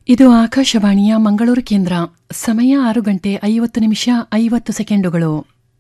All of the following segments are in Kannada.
ಇದು ಆಕಾಶವಾಣಿಯ ಮಂಗಳೂರು ಕೇಂದ್ರ ಸಮಯ ಆರು ಗಂಟೆ ಐವತ್ತು ನಿಮಿಷ ಐವತ್ತು ಸೆಕೆಂಡುಗಳು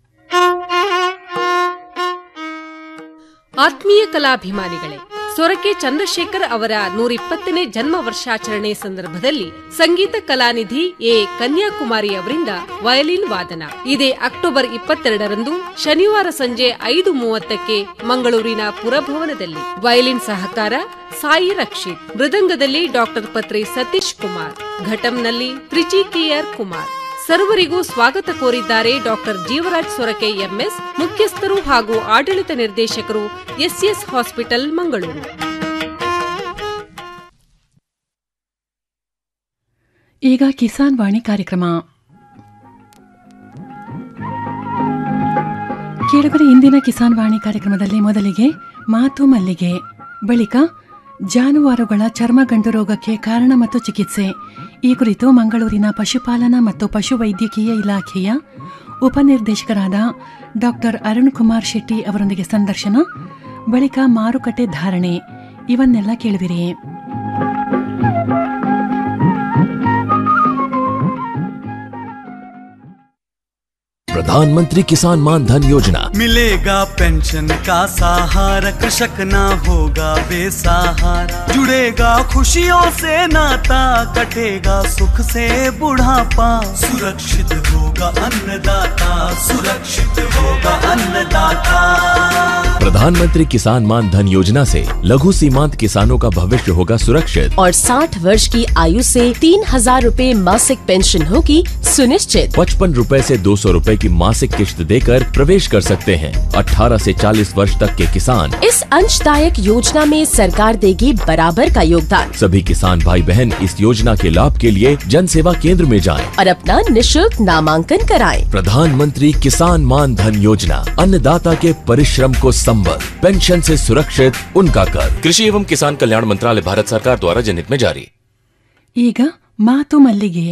ಆತ್ಮೀಯ ಕಲಾಭಿಮಾನಿಗಳೇ ಸೊರಕೆ ಚಂದ್ರಶೇಖರ್ ಅವರ ನೂರಿಪ್ಪತ್ತನೇ ಜನ್ಮ ವರ್ಷಾಚರಣೆ ಸಂದರ್ಭದಲ್ಲಿ ಸಂಗೀತ ಕಲಾನಿಧಿ ಎ ಕನ್ಯಾಕುಮಾರಿ ಅವರಿಂದ ವಯಲಿನ್ ವಾದನ ಇದೇ ಅಕ್ಟೋಬರ್ ಇಪ್ಪತ್ತೆರಡರಂದು ಶನಿವಾರ ಸಂಜೆ ಐದು ಮೂವತ್ತಕ್ಕೆ ಮಂಗಳೂರಿನ ಪುರಭವನದಲ್ಲಿ ವಯಲಿನ್ ಸಹಕಾರ ಸಾಯಿ ರಕ್ಷಿತ್ ಮೃದಂಗದಲ್ಲಿ ಡಾಕ್ಟರ್ ಪತ್ರಿ ಸತೀಶ್ ಕುಮಾರ್ ಘಟಂನಲ್ಲಿ ತ್ರಿಚಿ ಕೆಆರ್ ಕುಮಾರ್ ಸರ್ವರಿಗೂ ಸ್ವಾಗತ ಕೋರಿದ್ದಾರೆ ಡಾಕ್ಟರ್ ಜೀವರಾಜ್ ಸೊರಕೆ ಎಂಎಸ್ ಮುಖ್ಯಸ್ಥರು ಹಾಗೂ ಆಡಳಿತ ನಿರ್ದೇಶಕರು ಎಸ್ಎಸ್ ಹಾಸ್ಪಿಟಲ್ ಮಂಗಳೂರು ಈಗ ಕಿಸಾನ್ ವಾಣಿ ಕಾರ್ಯಕ್ರಮ ಕೇಳುಗರೆ ಇಂದಿನ ಕಿಸಾನ್ ವಾಣಿ ಕಾರ್ಯಕ್ರಮದಲ್ಲಿ ಮೊದಲಿಗೆ ಮಾತು ಮಲ್ಲಿಗೆ ಬಳಿಕ ಜಾನುವಾರುಗಳ ಚರ್ಮಗಂಡು ರೋಗಕ್ಕೆ ಕಾರಣ ಮತ್ತು ಚಿಕಿತ್ಸೆ ಈ ಕುರಿತು ಮಂಗಳೂರಿನ ಪಶುಪಾಲನಾ ಮತ್ತು ಪಶುವೈದ್ಯಕೀಯ ಇಲಾಖೆಯ ಉಪನಿರ್ದೇಶಕರಾದ ಡಾಕ್ಟರ್ ಅರುಣ್ ಕುಮಾರ್ ಶೆಟ್ಟಿ ಅವರೊಂದಿಗೆ ಸಂದರ್ಶನ ಬಳಿಕ ಮಾರುಕಟ್ಟೆ ಧಾರಣೆ ಇವನ್ನೆಲ್ಲ ಕೇಳುವಿರಿ प्रधानमंत्री किसान मान धन योजना मिलेगा पेंशन का सहारा कृषक ना होगा बेसहारा जुड़ेगा खुशियों से नाता कटेगा सुख से बुढ़ापा सुरक्षित होगा अन्नदाता सुरक्षित होगा अन्नदाता प्रधानमंत्री किसान मान धन योजना से लघु सीमांत किसानों का भविष्य होगा सुरक्षित और 60 वर्ष की आयु से तीन हजार रूपए मासिक पेंशन होगी सुनिश्चित पचपन रूपए ऐसी दो सौ रूपए की मासिक किश्त देकर प्रवेश कर सकते हैं 18 से 40 वर्ष तक के किसान इस अंशदायक योजना में सरकार देगी बराबर का योगदान सभी किसान भाई बहन इस योजना के लाभ के लिए जन सेवा केंद्र में जाएं। और अपना निशुल्क नामांकन कराएं। प्रधानमंत्री किसान मान धन योजना अन्नदाता के परिश्रम को संबल पेंशन से सुरक्षित उनका कर कृषि एवं किसान कल्याण मंत्रालय भारत सरकार द्वारा जनहित में जारी ಈಗ ಮಾತು ಮಲ್ಲಿಗೆ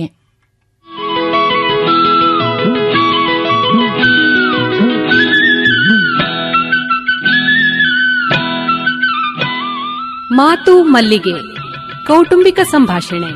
ಮಾತು ಮಲ್ಲಿಗೆ ಕೌಟುಂಬಿಕ ಸಂಭಾಷಣೆ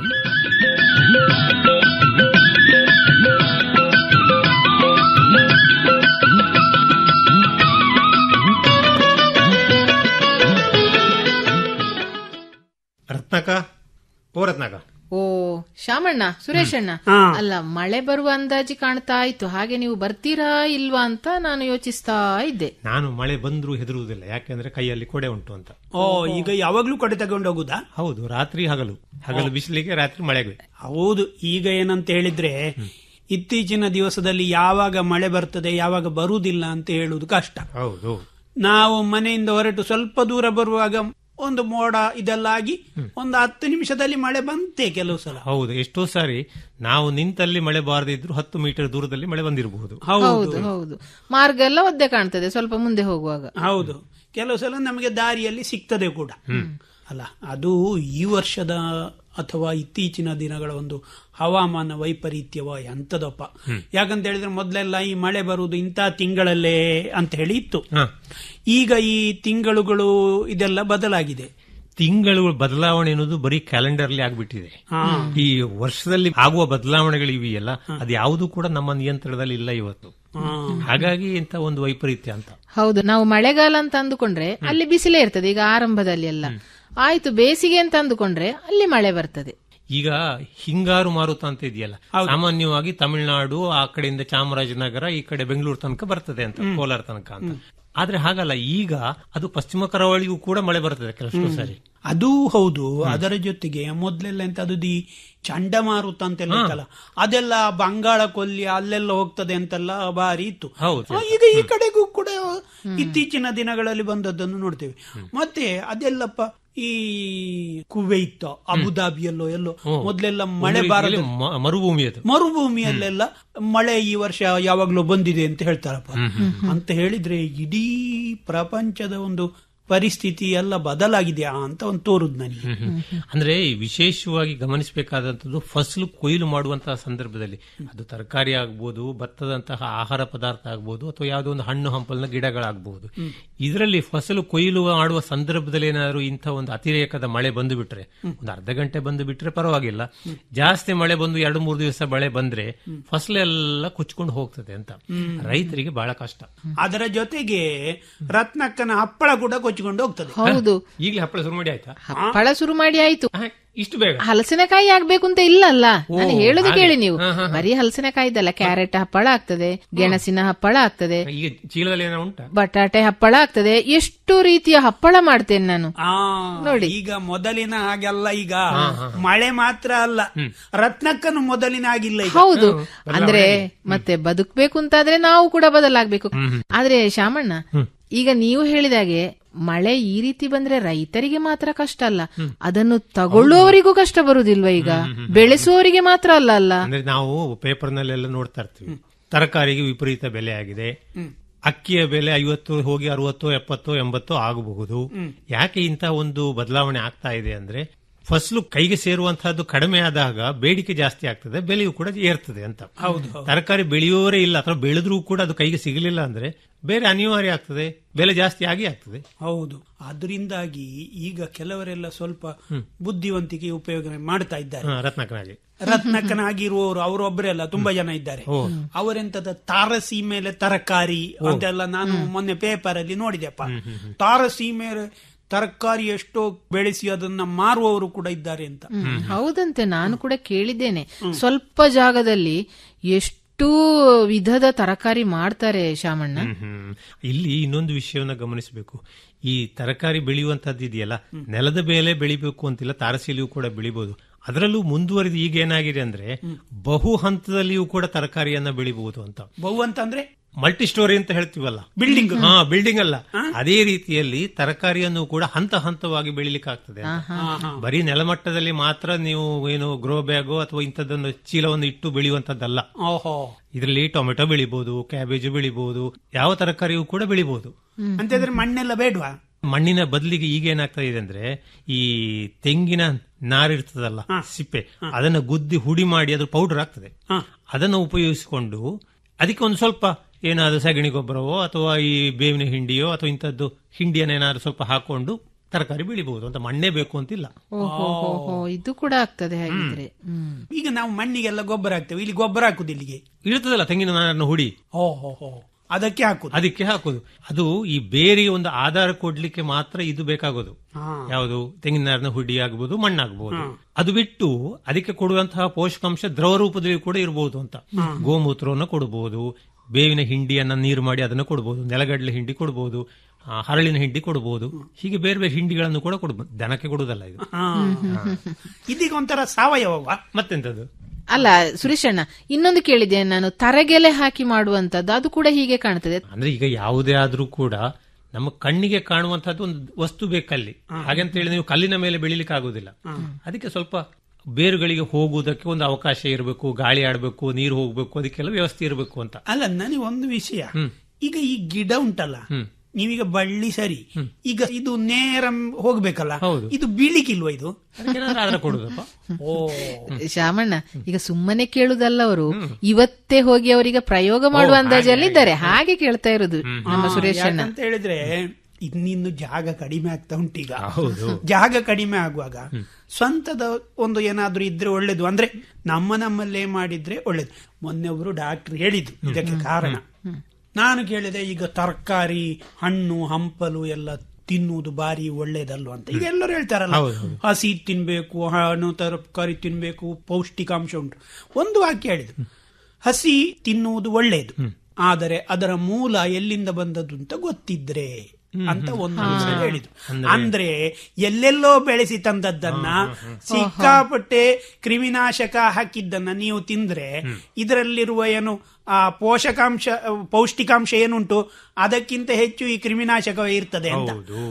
ರತ್ನಾಕ ಓ ರತ್ನಾಕ ಓ ಶಾಮಣ್ಣ ಸುರೇಶಣ್ಣ ಅಲ್ಲ ಮಳೆ ಬರುವ ಅಂದಾಜಿ ಕಾಣ್ತಾ ಇತ್ತು ಹಾಗೆ ನೀವು ಬರ್ತೀರಾ ಇಲ್ವಾ ಅಂತ ನಾನು ಯೋಚಿಸ್ತಾ ಇದ್ದೆ ನಾನು ಮಳೆ ಬಂದ್ರೂ ಹೆದರುವುದಿಲ್ಲ ಯಾಕೆಂದ್ರೆ ಕೈಯಲ್ಲಿ ಕೊಡೆ ಉಂಟು ಅಂತ ಓ ಈಗ ಯಾವಾಗ್ಲೂ ಕಡೆ ತಗೊಂಡು ಹೋಗುದಾ ಹೌದು ರಾತ್ರಿ ಹಗಲು ಹಗಲು ಬಿಸಿಲಿಗೆ ರಾತ್ರಿ ಮಳೆಗೆ ಹೌದು ಈಗ ಏನಂತ ಹೇಳಿದ್ರೆ ಇತ್ತೀಚಿನ ದಿವಸದಲ್ಲಿ ಯಾವಾಗ ಮಳೆ ಬರ್ತದೆ ಯಾವಾಗ ಬರುವುದಿಲ್ಲ ಅಂತ ಹೇಳುವುದು ಕಷ್ಟ ಹೌದು ನಾವು ಮನೆಯಿಂದ ಹೊರಟು ಸ್ವಲ್ಪ ದೂರ ಬರುವಾಗ ಒಂದು ಮೋಡ ಇದೆಲ್ಲ ಆಗಿ ಒಂದು ಹತ್ತು ನಿಮಿಷದಲ್ಲಿ ಮಳೆ ಬಂತೆ ಕೆಲವು ಸಲ ಹೌದು ಎಷ್ಟೋ ಸಾರಿ ನಾವು ನಿಂತಲ್ಲಿ ಮಳೆ ಬಾರದಿದ್ರು ಹತ್ತು ಮೀಟರ್ ದೂರದಲ್ಲಿ ಮಳೆ ಬಂದಿರಬಹುದು ಹೌದು ಹೌದು ಹೌದು ಮಾರ್ಗ ಎಲ್ಲ ಒದ್ದೆ ಕಾಣ್ತದೆ ಸ್ವಲ್ಪ ಮುಂದೆ ಹೋಗುವಾಗ ಹೌದು ಕೆಲವು ಸಲ ನಮಗೆ ದಾರಿಯಲ್ಲಿ ಸಿಗ್ತದೆ ಕೂಡ ಅಲ್ಲ ಅದು ಈ ವರ್ಷದ ಅಥವಾ ಇತ್ತೀಚಿನ ದಿನಗಳ ಒಂದು ಹವಾಮಾನ ವೈಪರೀತ್ಯವ ಎಂತದಪ್ಪ ಯಾಕಂತ ಹೇಳಿದ್ರೆ ಮೊದಲೆಲ್ಲ ಈ ಮಳೆ ಬರುವುದು ಇಂಥ ತಿಂಗಳಲ್ಲೇ ಅಂತ ಹೇಳಿ ಇತ್ತು ಈಗ ಈ ತಿಂಗಳುಗಳು ಇದೆಲ್ಲ ಬದಲಾಗಿದೆ ತಿಂಗಳು ಬದಲಾವಣೆ ಅನ್ನೋದು ಬರೀ ಕ್ಯಾಲೆಂಡರ್ಲಿ ಆಗ್ಬಿಟ್ಟಿದೆ ಈ ವರ್ಷದಲ್ಲಿ ಆಗುವ ಬದಲಾವಣೆಗಳು ಇವೆಯಲ್ಲ ಅದು ಯಾವುದು ಕೂಡ ನಮ್ಮ ನಿಯಂತ್ರಣದಲ್ಲಿ ಇಲ್ಲ ಇವತ್ತು ಹಾಗಾಗಿ ಇಂಥ ಒಂದು ವೈಪರೀತ್ಯ ಅಂತ ಹೌದು ನಾವು ಮಳೆಗಾಲ ಅಂತ ಅಂದುಕೊಂಡ್ರೆ ಅಲ್ಲಿ ಬಿಸಿಲೇ ಇರ್ತದೆ ಈಗ ಆರಂಭದಲ್ಲಿ ಎಲ್ಲ ಆಯ್ತು ಬೇಸಿಗೆ ಅಂತ ಅಂದುಕೊಂಡ್ರೆ ಅಲ್ಲಿ ಮಳೆ ಬರ್ತದೆ ಈಗ ಹಿಂಗಾರು ಮಾರುತ ಅಂತ ಇದೆಯಲ್ಲ ಸಾಮಾನ್ಯವಾಗಿ ತಮಿಳುನಾಡು ಆ ಕಡೆಯಿಂದ ಚಾಮರಾಜನಗರ ಈ ಕಡೆ ಬೆಂಗಳೂರು ತನಕ ಬರ್ತದೆ ಅಂತ ಕೋಲಾರ ತನಕ ಅಂತ ಆದ್ರೆ ಹಾಗಲ್ಲ ಈಗ ಅದು ಪಶ್ಚಿಮ ಕರಾವಳಿಗೂ ಕೂಡ ಮಳೆ ಬರ್ತದೆ ಕೆಲವು ಸಾರಿ ಅದು ಹೌದು ಅದರ ಜೊತೆಗೆ ಮೊದ್ಲೆಲ್ಲ ಎಂತ ಅದು ಈ ಚಂಡಮಾರುತ ಅಂತೆಲ್ಲ ಇತ್ತಲ್ಲ ಅದೆಲ್ಲ ಬಂಗಾಳ ಕೊಲ್ಲಿ ಅಲ್ಲೆಲ್ಲ ಹೋಗ್ತದೆ ಅಂತೆಲ್ಲ ಬಾರಿ ಇತ್ತು ಹೌದು. ಆ, ಈಗ ಈ ಕಡೆಗೂ ಕೂಡ ಇತ್ತೀಚಿನ ದಿನಗಳಲ್ಲಿ ಬಂದದ್ದನ್ನು ನೋಡ್ತೇವೆ ಮತ್ತೆ ಅದೆಲ್ಲಪ್ಪ ಈ ಕುವೈತ್ ಅಬುದಾಬಿಯಲ್ಲೋ ಎಲ್ಲೋ ಮೊದ್ಲೆಲ್ಲ ಮಳೆ ಬಾರದ ಮ- ಮರುಭೂಮಿ ಅದು ಮರುಭೂಮಿಯಲ್ಲೆಲ್ಲ ಮಳೆ ಈ ವರ್ಷ ಯಾವಾಗ್ಲೂ ಬಂದಿದೆ ಅಂತ ಹೇಳ್ತಾರಪ್ಪ ಅಂತ ಹೇಳಿದ್ರೆ ಇಡೀ ಪ್ರಪಂಚದ ಒಂದು ಪರಿಸ್ಥಿತಿ ಎಲ್ಲ ಬದಲಾಗಿದೆಯಾ ಅಂತ ಒಂದು ತೋರುದು ನನಗೆ ಅಂದ್ರೆ ಈ ವಿಶೇಷವಾಗಿ ಗಮನಿಸಬೇಕಾದಂತದ್ದು ಫಸಲು ಕೊಯ್ಲು ಮಾಡುವಂತಹ ಸಂದರ್ಭದಲ್ಲಿ ಅದು ತರಕಾರಿ ಆಗ್ಬೋದು ಭತ್ತದಂತಹ ಆಹಾರ ಪದಾರ್ಥ ಆಗ್ಬೋದು ಅಥವಾ ಯಾವುದೋ ಒಂದು ಹಣ್ಣು ಹಂಪಲಿನ ಗಿಡಗಳಾಗಬಹುದು ಇದರಲ್ಲಿ ಫಸಲು ಕೊಯ್ಲು ಮಾಡುವ ಸಂದರ್ಭದಲ್ಲಿ ಏನಾದ್ರು ಇಂಥ ಒಂದು ಅತಿರೇಕದ ಮಳೆ ಬಂದು ಬಿಟ್ರೆ ಒಂದು ಅರ್ಧ ಗಂಟೆ ಬಂದು ಬಿಟ್ರೆ ಪರವಾಗಿಲ್ಲ ಜಾಸ್ತಿ ಮಳೆ ಬಂದು ಎರಡು ಮೂರು ದಿವಸ ಮಳೆ ಬಂದ್ರೆ ಫಸಲೆಲ್ಲ ಕುಚ್ಕೊಂಡು ಹೋಗ್ತದೆ ಅಂತ ರೈತರಿಗೆ ಬಹಳ ಕಷ್ಟ ಅದರ ಜೊತೆಗೆ ರತ್ನಕ್ಕನ ಹಪ್ಪಳ ಕೂಡ ಕೊಚ್ಚಿಕೊಂಡು ಹೋಗ್ತದೆ ಹೌದು ಈಗಲೇ ಹಪ್ಪಳ ಶುರು ಮಾಡಿ ಆಯ್ತಾ ಹಪ್ಪಳ ಶುರು ಮಾಡಿ ಆಯ್ತು ಆಹ್, ಇಷ್ಟು ಬೇಗ ಹಲಸಿನಕಾಯಿ ಆಗ್ಬೇಕು ಅಂತ ಇಲ್ಲ ಅಲ್ಲ ನಾನು ಹೇಳುದು ಕೇಳಿ ನೀವು ಬರೀ ಹಲಸಿನಕಾಯಿದಲ್ಲ ಕ್ಯಾರೆಟ್ ಹಪ್ಪಳ ಆಗ್ತದೆ ಗೆಣಸಿನ ಹಪ್ಪಳ ಆಗ್ತದೆ ಈಗ ಚೀಲದಲ್ಲಿ ಏನೋ ಉಂಟಾ ಬಟಾಟೆ ಹಪ್ಪಳ ಆಗ್ತದೆ ಎಷ್ಟು ರೀತಿಯ ಹಪ್ಪಳ ಮಾಡ್ತೇನೆ ನಾನು ಆ ನೋಡಿ. ಈಗ ಮೊದಲಿನ ಹಾಗೆಲ್ಲ ಈಗ ಮಳೆ ಮಾತ್ರ ಅಲ್ಲ ರತ್ನಕ್ಕನು ಮೊದಲಿನ ಆಗಿಲ್ಲ ಈಗ ಹೌದು ಅಂದ್ರೆ ಮತ್ತೆ ಬದುಕ್ಬೇಕು ಅಂತಾದ್ರೆ ನಾವು ಕೂಡ ಬದಲಾಗ್ಬೇಕು ಆದ್ರೆ ಶಾಮಣ್ಣ ಈಗ ನೀವು ಹೇಳಿದಾಗೆ ಮಳೆ ಈ ರೀತಿ ಬಂದ್ರೆ ರೈತರಿಗೆ ಮಾತ್ರ ಕಷ್ಟ ಅಲ್ಲ ಅದನ್ನು ತಗೊಳ್ಳುವವರಿಗೂ ಕಷ್ಟ ಬರುದಿಲ್ವಾ ಈಗ ಬೆಳೆಸುವವರಿಗೆ ಮಾತ್ರ ಅಲ್ಲ ಅಲ್ಲ ಅಂದ್ರೆ ನಾವು ಪೇಪರ್ನಲ್ಲೆಲ್ಲ ನೋಡ್ತಾ ಇರ್ತೀವಿ ತರಕಾರಿಗೆ ವಿಪರೀತ ಬೆಲೆ ಆಗಿದೆ ಅಕ್ಕಿಯ ಬೆಲೆ ಐವತ್ತು ಹೋಗಿ ಅರವತ್ತು ಎಪ್ಪತ್ತು ಎಂಬತ್ತು ಆಗಬಹುದು ಯಾಕೆ ಇಂಥ ಒಂದು ಬದಲಾವಣೆ ಆಗ್ತಾ ಇದೆ ಅಂದ್ರೆ ಫಸಲು ಕೈಗೆ ಸೇರುವಂತಹದ್ದು ಕಡಿಮೆ ಆದಾಗ ಬೇಡಿಕೆ ಜಾಸ್ತಿ ಆಗ್ತದೆ ಬೆಲೆಯೂ ಕೂಡ ಏರ್ತದೆ ಅಂತ ತರಕಾರಿ ಬೆಳೆಯುವವರೇ ಇಲ್ಲ ಅಥವಾ ಬೆಳೆದ್ರೂ ಕೂಡ ಅದು ಕೈಗೆ ಸಿಗಲಿಲ್ಲ ಅಂದ್ರೆ ಬೇರೆ ಅನಿವಾರ್ಯ ಆಗ್ತದೆ ಬೆಲೆ ಜಾಸ್ತಿ ಆಗಿ ಆಗ್ತದೆ ಹೌದು ಅದರಿಂದಾಗಿ ಈಗ ಕೆಲವರೆಲ್ಲ ಸ್ವಲ್ಪ ಬುದ್ಧಿವಂತಿಕೆ ಉಪಯೋಗ ಮಾಡ್ತಾ ಇದ್ದಾರೆ ಹಾ, ರತ್ನಾಕನಾಗಿ ರತ್ನಕ್ಕನಾಗಿರುವವರು ಅವರೊಬ್ಬರೇ ಅಲ್ಲ ತುಂಬಾ ಜನ ಇದ್ದಾರೆ ಅವರೆಂತದ ತಾರಸಿ ಮೇಲೆ ತರಕಾರಿ ಅಂತೆಲ್ಲ ನಾನು ಮೊನ್ನೆ ಪೇಪರ್ ಅಲ್ಲಿ ನೋಡಿದೆಪ್ಪ ತಾರಸಿ ಮೇಲೆ ತರಕಾರಿ ಎಷ್ಟೋ ಬೆಳೆಸಿ ಅದನ್ನ ಮಾರುವವರು ಕೂಡ ಇದ್ದಾರೆ ಅಂತ ಹೌದಂತೆ ನಾನು ಕೂಡ ಕೇಳಿದ್ದೇನೆ ಸ್ವಲ್ಪ ಜಾಗದಲ್ಲಿ ಎಷ್ಟು ವಿಧದ ತರಕಾರಿ ಮಾಡ್ತಾರೆ ಶಾಮಣ್ಣ ಹ್ಮ್. ಇಲ್ಲಿ ಇನ್ನೊಂದು ವಿಷಯವನ್ನ ಗಮನಿಸಬೇಕು ಈ ತರಕಾರಿ ಬೆಳೆಯುವಂತದ್ದು ಇದೆಯಲ್ಲ ನೆಲದ ಮೇಲೆ ಬೆಳಿಬೇಕು ಅಂತಿಲ್ಲ ತಾರಸಿಯಲ್ಲಿಯೂ ಕೂಡ ಬೆಳಿಬಹುದು ಅದರಲ್ಲೂ ಮುಂದುವರಿದು ಈಗ ಏನಾಗಿದೆ ಅಂದ್ರೆ ಬಹು ಹಂತದಲ್ಲಿಯೂ ಕೂಡ ತರಕಾರಿಯನ್ನ ಬೆಳಿಬಹುದು ಅಂತ ಬಹು ಅಂತಂದ್ರೆ ಮಲ್ಟಿ ಸ್ಟೋರಿ ಅಂತ ಹೇಳ್ತೀವಲ್ಲ ಬಿಲ್ಡಿಂಗ್ ಹಾ ಬಿಲ್ಡಿಂಗ್ ಅಲ್ಲ ಅದೇ ರೀತಿಯಲ್ಲಿ ತರಕಾರಿಯನ್ನು ಕೂಡ ಹಂತ ಹಂತವಾಗಿ ಬೆಳಿಲಿಕ್ಕೆ ಆಗ್ತದೆ ಅಂತ. ಬರೀ ನೆಲಮಟ್ಟದಲ್ಲಿ ಮಾತ್ರ ನೀವು ಏನು ಗ್ರೋ ಬ್ಯಾಗು ಅಥವಾ ಇಂಥದ್ದೊಂದು ಚೀಲವನ್ನು ಇಟ್ಟು ಬೆಳೆಯುವಂತದ್ದಲ್ಲ ಓಹೋ ಇದರಲ್ಲಿ ಟೊಮೆಟೊ ಬೆಳಿಬಹುದು ಕ್ಯಾಬೇಜ್ ಬೆಳಿಬಹುದು ಯಾವ ತರಕಾರಿಯೂ ಕೂಡ ಬೆಳಿಬಹುದು ಅಂತಂದ್ರೆ ಮಣ್ಣೆಲ್ಲ ಬೇಡ್ವಾ ಮಣ್ಣಿನ ಬದಲಿಗೆ ಈಗ ಏನಾಗ್ತಾ ಇದೆ ಅಂದ್ರೆ ಈ ತೆಂಗಿನ ನಾರಿರ್ತದಲ್ಲ ಸಿಪ್ಪೆ ಅದನ್ನ ಗುದ್ದಿ ಹುಡಿ ಮಾಡಿ ಅದು ಪೌಡರ್ ಆಗ್ತದೆ ಹಾ. ಅದನ್ನು ಉಪಯೋಗಿಸಿಕೊಂಡು ಅದಕ್ಕೆ ಒಂದು ಸ್ವಲ್ಪ ಏನಾದ್ರು ಸಗಣಿ ಗೊಬ್ಬರವೋ ಅಥವಾ ಈ ಬೇವಿನ ಹಿಂಡಿಯೋ ಅಥವಾ ಇಂಥದ್ದು ಹಿಂಡಿಯನ್ನು ಏನಾದ್ರು ಸ್ವಲ್ಪ ಹಾಕೊಂಡು ತರಕಾರಿ ಬೆಳಿಬಹುದು ಅಂತ ಮಣ್ಣೇ ಬೇಕು ಅಂತಿಲ್ಲ ಓಹೋ ಹೋ ಹೋ ಇದು ಕೂಡ ಆಗ್ತದೆ ಹಾಗಿದ್ರೆ ಹ್ಮ್ ಈಗ ನಾವು ಮಣ್ಣಿಗೆಲ್ಲ ಗೊಬ್ಬರ ಹಾಕ್ತೇವೆ ಇಲ್ಲಿ ಗೊಬ್ಬರ ಹಾಕುದು ಇಲ್ಲಿಗೆ ಇರ್ತದಲ್ಲ ತೆಂಗಿನ ನಾರನ್ನು ಹುಡಿ ಓಹೋ ಹೋ ಅದಕ್ಕೆ ಹಾಕುದು ಅದಕ್ಕೆ ಹಾಕೋದು ಅದು ಈ ಬೇರಿಗೆ ಒಂದು ಆಧಾರ ಕೊಡ್ಲಿಕ್ಕೆ ಮಾತ್ರ ಇದು ಬೇಕಾಗೋದು ಹಾ. ಯಾವುದು ತೆಂಗಿನ ನಾರಿನ ಹುಡಿ ಆಗ್ಬೋದು ಮಣ್ಣಾಗಬಹುದು ಅದು ಬಿಟ್ಟು ಅದಕ್ಕೆ ಕೊಡುವಂತಹ ಪೋಷಕಾಂಶ ದ್ರವ ರೂಪದಲ್ಲಿ ಕೂಡ ಇರಬಹುದು ಅಂತ ಗೋಮೂತ್ರವನ್ನು ಕೊಡಬಹುದು ಬೇವಿನ ಹಿಂಡಿಯನ್ನ ನೀರು ಮಾಡಿ ಅದನ್ನು ಕೊಡಬಹುದು ನೆಲಗಡಲೆ ಹಿಂಡಿ ಕೊಡಬಹುದು ಆ, ಹರಳಿನ ಹಿಂಡಿ ಕೊಡಬಹುದು ಹೀಗೆ ಬೇರೆ ಬೇರೆ ಹಿಂಡಿಗಳನ್ನು ಕೂಡ ಕೊಡಬಹುದು ದನಕ್ಕೆ ಕೊಡುವುದಲ್ಲ ಇದು ಹಾ. ಇದೀಗ ಒಂಥರ ಸಾವಯವವಾ ಮತ್ತೆಂತದ್ದು ಅಲ್ಲ ಸುರೇಶಣ್ಣ ಇನ್ನೊಂದು ಕೇಳಿದ್ದೇನೆ ನಾನು ತರಗೆಲೆ ಹಾಕಿ ಮಾಡುವಂತದ್ದು ಅದು ಕೂಡ ಹೀಗೆ ಕಾಣ್ತದೆ ಅಂದ್ರೆ ಈಗ ಯಾವುದೇ ಆದ್ರೂ ಕೂಡ ನಮ್ಮ ಕಣ್ಣಿಗೆ ಕಾಣುವಂತಹದ್ದು ಒಂದು ವಸ್ತು ಬೇಕಲ್ಲಿ ಹಾಗಂತ ಹೇಳಿ ನೀವು ಕಲ್ಲಿನ ಮೇಲೆ ಬೆಳಿಲಿಕ್ಕೆ ಆಗುದಿಲ್ಲ ಅದಕ್ಕೆ ಸ್ವಲ್ಪ ಬೇರುಗಳಿಗೆ ಹೋಗುವುದಕ್ಕೆ ಒಂದು ಅವಕಾಶ ಇರಬೇಕು ಗಾಳಿ ಆಡಬೇಕು ನೀರು ಹೋಗ್ಬೇಕು ಅದಕ್ಕೆಲ್ಲ ವ್ಯವಸ್ಥೆ ಇರಬೇಕು ಅಂತ ಅಲ್ಲ ನನಗೆ ಒಂದು ವಿಷಯ ಈಗ ಈ ಗಿಡ ಉಂಟಲ್ಲ ನೀವೀಗ ಬಳ್ಳಿ ಸರಿ ಈಗ ಇದು ನೇರ ಹೋಗ್ಬೇಕಲ್ಲ ಹೌದು. ಇದು ಬೀಳಿಕ್ಕಿಲ್ವಾ ಇದು ಅದಕ್ಕೇನಾದ್ರೂ ಆಧಾರ ಕೊಡುದಪ್ಪ ಓ ಶಾಮಣ್ಣ ಈಗ ಸುಮ್ಮನೆ ಕೇಳುದಲ್ಲ ಅವರು ಇವತ್ತೇ ಹೋಗಿ ಅವರಿಗೆ ಪ್ರಯೋಗ ಮಾಡುವ ಅಂದಾಜಲ್ಲಿ ಇದ್ದಾರೆ ಹಾಗೆ ಕೇಳ್ತಾ ಇರೋದು ನಮ್ಮ ಸುರೇಶಣ್ಣ ಅಂತ ಹೇಳಿದ್ರೆ ಇನ್ನಿನ್ನು ಜಾಗ ಕಡಿಮೆ ಆಗ್ತಾ ಉಂಟೀಗ ಹೌದು. ಜಾಗ ಕಡಿಮೆ ಆಗುವಾಗ ಸ್ವಂತದ ಒಂದು ಏನಾದ್ರೂ ಇದ್ರೆ ಒಳ್ಳೇದು ಅಂದ್ರೆ ನಮ್ಮ ನಮ್ಮಲ್ಲೇ ಮಾಡಿದ್ರೆ ಒಳ್ಳೇದು ಮೊನ್ನೆ ಒಬ್ರು ಡಾಕ್ಟರ್ ಹೇಳಿದ್ರು ಇದಕ್ಕೆ ಕಾರಣ ನಾನು ಕೇಳಿದೆ ಈಗ ತರಕಾರಿ ಹಣ್ಣು ಹಂಪಲು ಎಲ್ಲ ತಿನ್ನುವುದು ಬಾರಿ ಒಳ್ಳೇದಲ್ವ ಅಂತ ಈಗ ಎಲ್ಲರೂ ಹೇಳ್ತಾರಲ್ಲ ಹಸಿ ತಿನ್ಬೇಕು ಹಣ್ಣು ತರಕಾರಿ ತಿನ್ಬೇಕು ಪೌಷ್ಟಿಕಾಂಶ ಉಂಟು ಒಂದು ವಾಕ್ಯ ಹೇಳಿದ್ರು ಹಸಿ ತಿನ್ನುವುದು ಒಳ್ಳೆಯದು ಆದರೆ ಅದರ ಮೂಲ ಎಲ್ಲಿಂದ ಬಂದದ್ದು ಅಂತ ಗೊತ್ತಿದ್ರೆ ಅಂತ ಒಂದು ವಿಷಯ ಹೇಳಿದ್ರು ಅಂದ್ರೆ ಎಲ್ಲೆಲ್ಲೋ ಬೆಳೆಸಿ ತಂದದ್ದನ್ನ ಸಿಕ್ಕಾಪಟ್ಟೆ ಕ್ರಿಮಿನಾಶಕ ಹಾಕಿದ್ದನ್ನ ನೀವು ತಿಂದ್ರೆ ಇದರಲ್ಲಿರುವ ಏನು ಆ ಪೋಷಕಾಂಶ ಪೌಷ್ಟಿಕಾಂಶ ಏನುಂಟು ಅದಕ್ಕಿಂತ ಹೆಚ್ಚು ಈ ಕ್ರಿಮಿನಾಶಕ ಇರ್ತದೆ ಅಂತ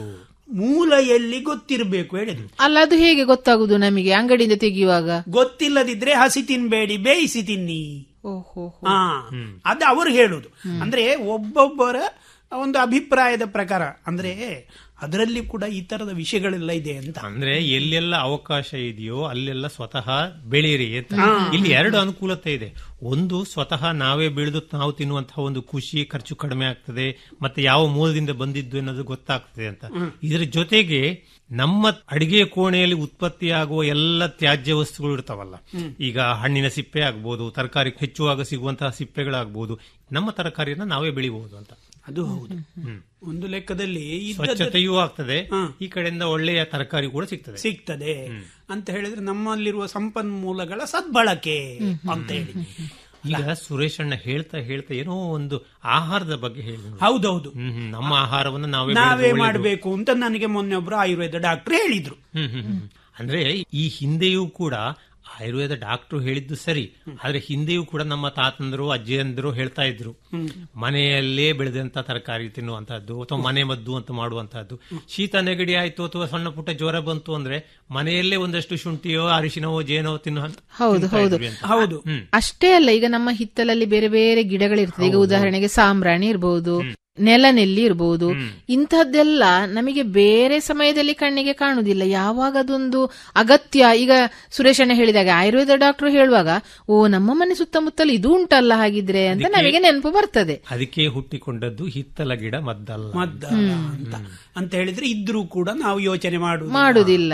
ಮೂಲ ಎಲ್ಲಿ ಗೊತ್ತಿರಬೇಕು ಹೇಳಿದ್ರು ಅಲ್ಲ ಅದು ಹೇಗೆ ಗೊತ್ತಾಗುದು ನಮಗೆ ಅಂಗಡಿಯಿಂದ ತೆಗೆಯುವಾಗ ಗೊತ್ತಿಲ್ಲದಿದ್ರೆ ಹಸಿ ತಿನ್ಬೇಡಿ ಬೇಯಿಸಿ ತಿನ್ನಿ ಓಹೋ ಹಾ ಅದು ಅವರು ಹೇಳುದು ಅಂದ್ರೆ ಒಬ್ಬೊಬ್ಬರ ಒಂದು ಅಭಿಪ್ರಾಯದ ಪ್ರಕಾರ ಅಂದ್ರೆ ಅದರಲ್ಲಿ ಕೂಡ ಈ ತರದ ವಿಷಯಗಳೆಲ್ಲ ಇದೆ ಅಂತ ಅಂದ್ರೆ ಎಲ್ಲೆಲ್ಲ ಅವಕಾಶ ಇದೆಯೋ ಅಲ್ಲೆಲ್ಲ ಸ್ವತಃ ಬೆಳೀರಿ ಅಂತ ಇಲ್ಲಿ ಎರಡು ಅನುಕೂಲತೆ ಇದೆ ಒಂದು ಸ್ವತಃ ನಾವೇ ಬೆಳೆದು ನಾವು ತಿನ್ನುವಂತಹ ಒಂದು ಖುಷಿ ಖರ್ಚು ಕಡಿಮೆ ಆಗ್ತದೆ ಮತ್ತೆ ಯಾವ ಮೂಲದಿಂದ ಬಂದಿದ್ದು ಅನ್ನೋದು ಗೊತ್ತಾಗ್ತದೆ ಅಂತ ಇದರ ಜೊತೆಗೆ ನಮ್ಮ ಅಡಿಗೆ ಕೋಣೆಯಲ್ಲಿ ಉತ್ಪತ್ತಿಯಾಗುವ ಎಲ್ಲ ತ್ಯಾಜ್ಯ ವಸ್ತುಗಳು ಇರ್ತಾವಲ್ಲ ಈಗ ಹಣ್ಣಿನ ಸಿಪ್ಪೆ ಆಗ್ಬೋದು ತರಕಾರಿ ಹೆಚ್ಚುವಾಗ ಸಿಗುವಂತಹ ಸಿಪ್ಪೆಗಳಾಗ್ಬೋದು ನಮ್ಮ ತರಕಾರಿಯನ್ನ ನಾವೇ ಬೆಳಿಬಹುದು ಅಂತ ಅದು ಹೌದು ಒಂದು ಲೆಕ್ಕದಲ್ಲಿ ಇದ್ದದ್ದು ಸ್ವಚ್ಛತೆಯೂ ಆಗ್ತದೆ ಹಾ. ಈ ಕಡೆಯಿಂದ ಒಳ್ಳೆಯ ತರಕಾರಿ ಕೂಡ ಸಿಗ್ತದೆ ಸಿಗ್ತದೆ ಅಂತ ಹೇಳಿದ್ರೆ ನಮ್ಮಲ್ಲಿರುವ ಸಂಪನ್ಮೂಲಗಳ ಸದ್ಬಳಕೆ ಅಂತ ಹೇಳಿ ಈಗ ಸುರೇಶ್ ಅಣ್ಣ ಹೇಳ್ತಾ ಹೇಳ್ತಾ ಏನೋ ಒಂದು ಆಹಾರದ ಬಗ್ಗೆ ಹೇಳಿದ್ರು ಹೌದೌದು ಹ್ಮ್ ಹ್ಮ್. ನಮ್ಮ ಆಹಾರವನ್ನು ನಾವೇ ನಾವೇ ಬೆಳೆದು ಒಳ್ಳೆದು. ಮಾಡಬೇಕು ಅಂತ ನನಗೆ ಮೊನ್ನೆ ಒಬ್ರು ಆಯುರ್ವೇದ ಡಾಕ್ಟರ್ ಹೇಳಿದ್ರು ಹ್ಮ್ ಹ್ಮ್ ಹ್ಮ್. ಅಂದ್ರೆ ಈ ಹಿಂದೆಯೂ ಕೂಡ ಆಯುರ್ವೇದ ಡಾಕ್ಟರ್ ಹೇಳಿದ್ದು ಸರಿ ಆದ್ರೆ ಹಿಂದೆಯೂ ಕೂಡ ನಮ್ಮ ತಾತಂದ್ರು ಅಜ್ಜಿಯಂದ್ರು ಹೇಳ್ತಾ ಇದ್ರು ಮನೆಯಲ್ಲೇ ಬೆಳೆದಂತ ತರಕಾರಿ ತಿನ್ನುವಂತಹದ್ದು ಅಥವಾ ಮನೆ ಮದ್ದು ಅಂತ ಮಾಡುವಂತಹದ್ದು ಶೀತ ನೆಗಡಿ ಆಯ್ತು ಅಥವಾ ಸಣ್ಣ ಪುಟ್ಟ ಜ್ವರ ಬಂತು ಅಂದ್ರೆ ಮನೆಯಲ್ಲೇ ಒಂದಷ್ಟು ಶುಂಠಿಯೋ ಅರಿಶಿನವೋ ಜೇನೋ ತಿನ್ನು ಹೌದು, ತಿಂತಾ ಹೌದು. ಇದ್ವಿ ಅಂತ. ಹೌದು ಹ್ಮ್. ಅಷ್ಟೇ ಅಲ್ಲ ಈಗ ನಮ್ಮ ಹಿತ್ತಲಲ್ಲಿ ಬೇರೆ ಬೇರೆ ಗಿಡಗಳಿರ್ತದೆ ಈಗ ಉದಾಹರಣೆಗೆ ಸಾಂಬ್ರಾಣಿ ಇರಬಹುದು ನೆಲನೆಲ್ಲಿ ಇರಬಹುದು ಇಂಥದ್ದೆಲ್ಲ ನಮಗೆ ಬೇರೆ ಸಮಯದಲ್ಲಿ ಕಣ್ಣಿಗೆ ಕಾಣುದಿಲ್ಲ ಯಾವಾಗ ಅದೊಂದು ಅಗತ್ಯ ಈಗ ಸುರೇಶಣ್ಣ ಹೇಳಿದಾಗ ಆಯುರ್ವೇದ ಡಾಕ್ಟರ್ ಹೇಳುವಾಗ ಓ ನಮ್ಮ ಮನೆ ಸುತ್ತಮುತ್ತಲು ಇದು ಉಂಟಲ್ಲ ಹಾಗಿದ್ರೆ ಅಂತ ನಮಗೆ ನೆನಪು ಬರ್ತದೆ ಅದಕ್ಕೆ ಹುಟ್ಟಿಕೊಂಡದ್ದು ಹಿತ್ತಲ ಗಿಡ ಮದ್ದಲ್ಲ ಮದ್ದಲ್ಲ ಅಂತ ಅಂತ ಹೇಳಿದ್ರೆ ಇದ್ರೂ ಕೂಡ ನಾವು ಯೋಚನೆ ಮಾಡುದು ಮಾಡುದಿಲ್ಲ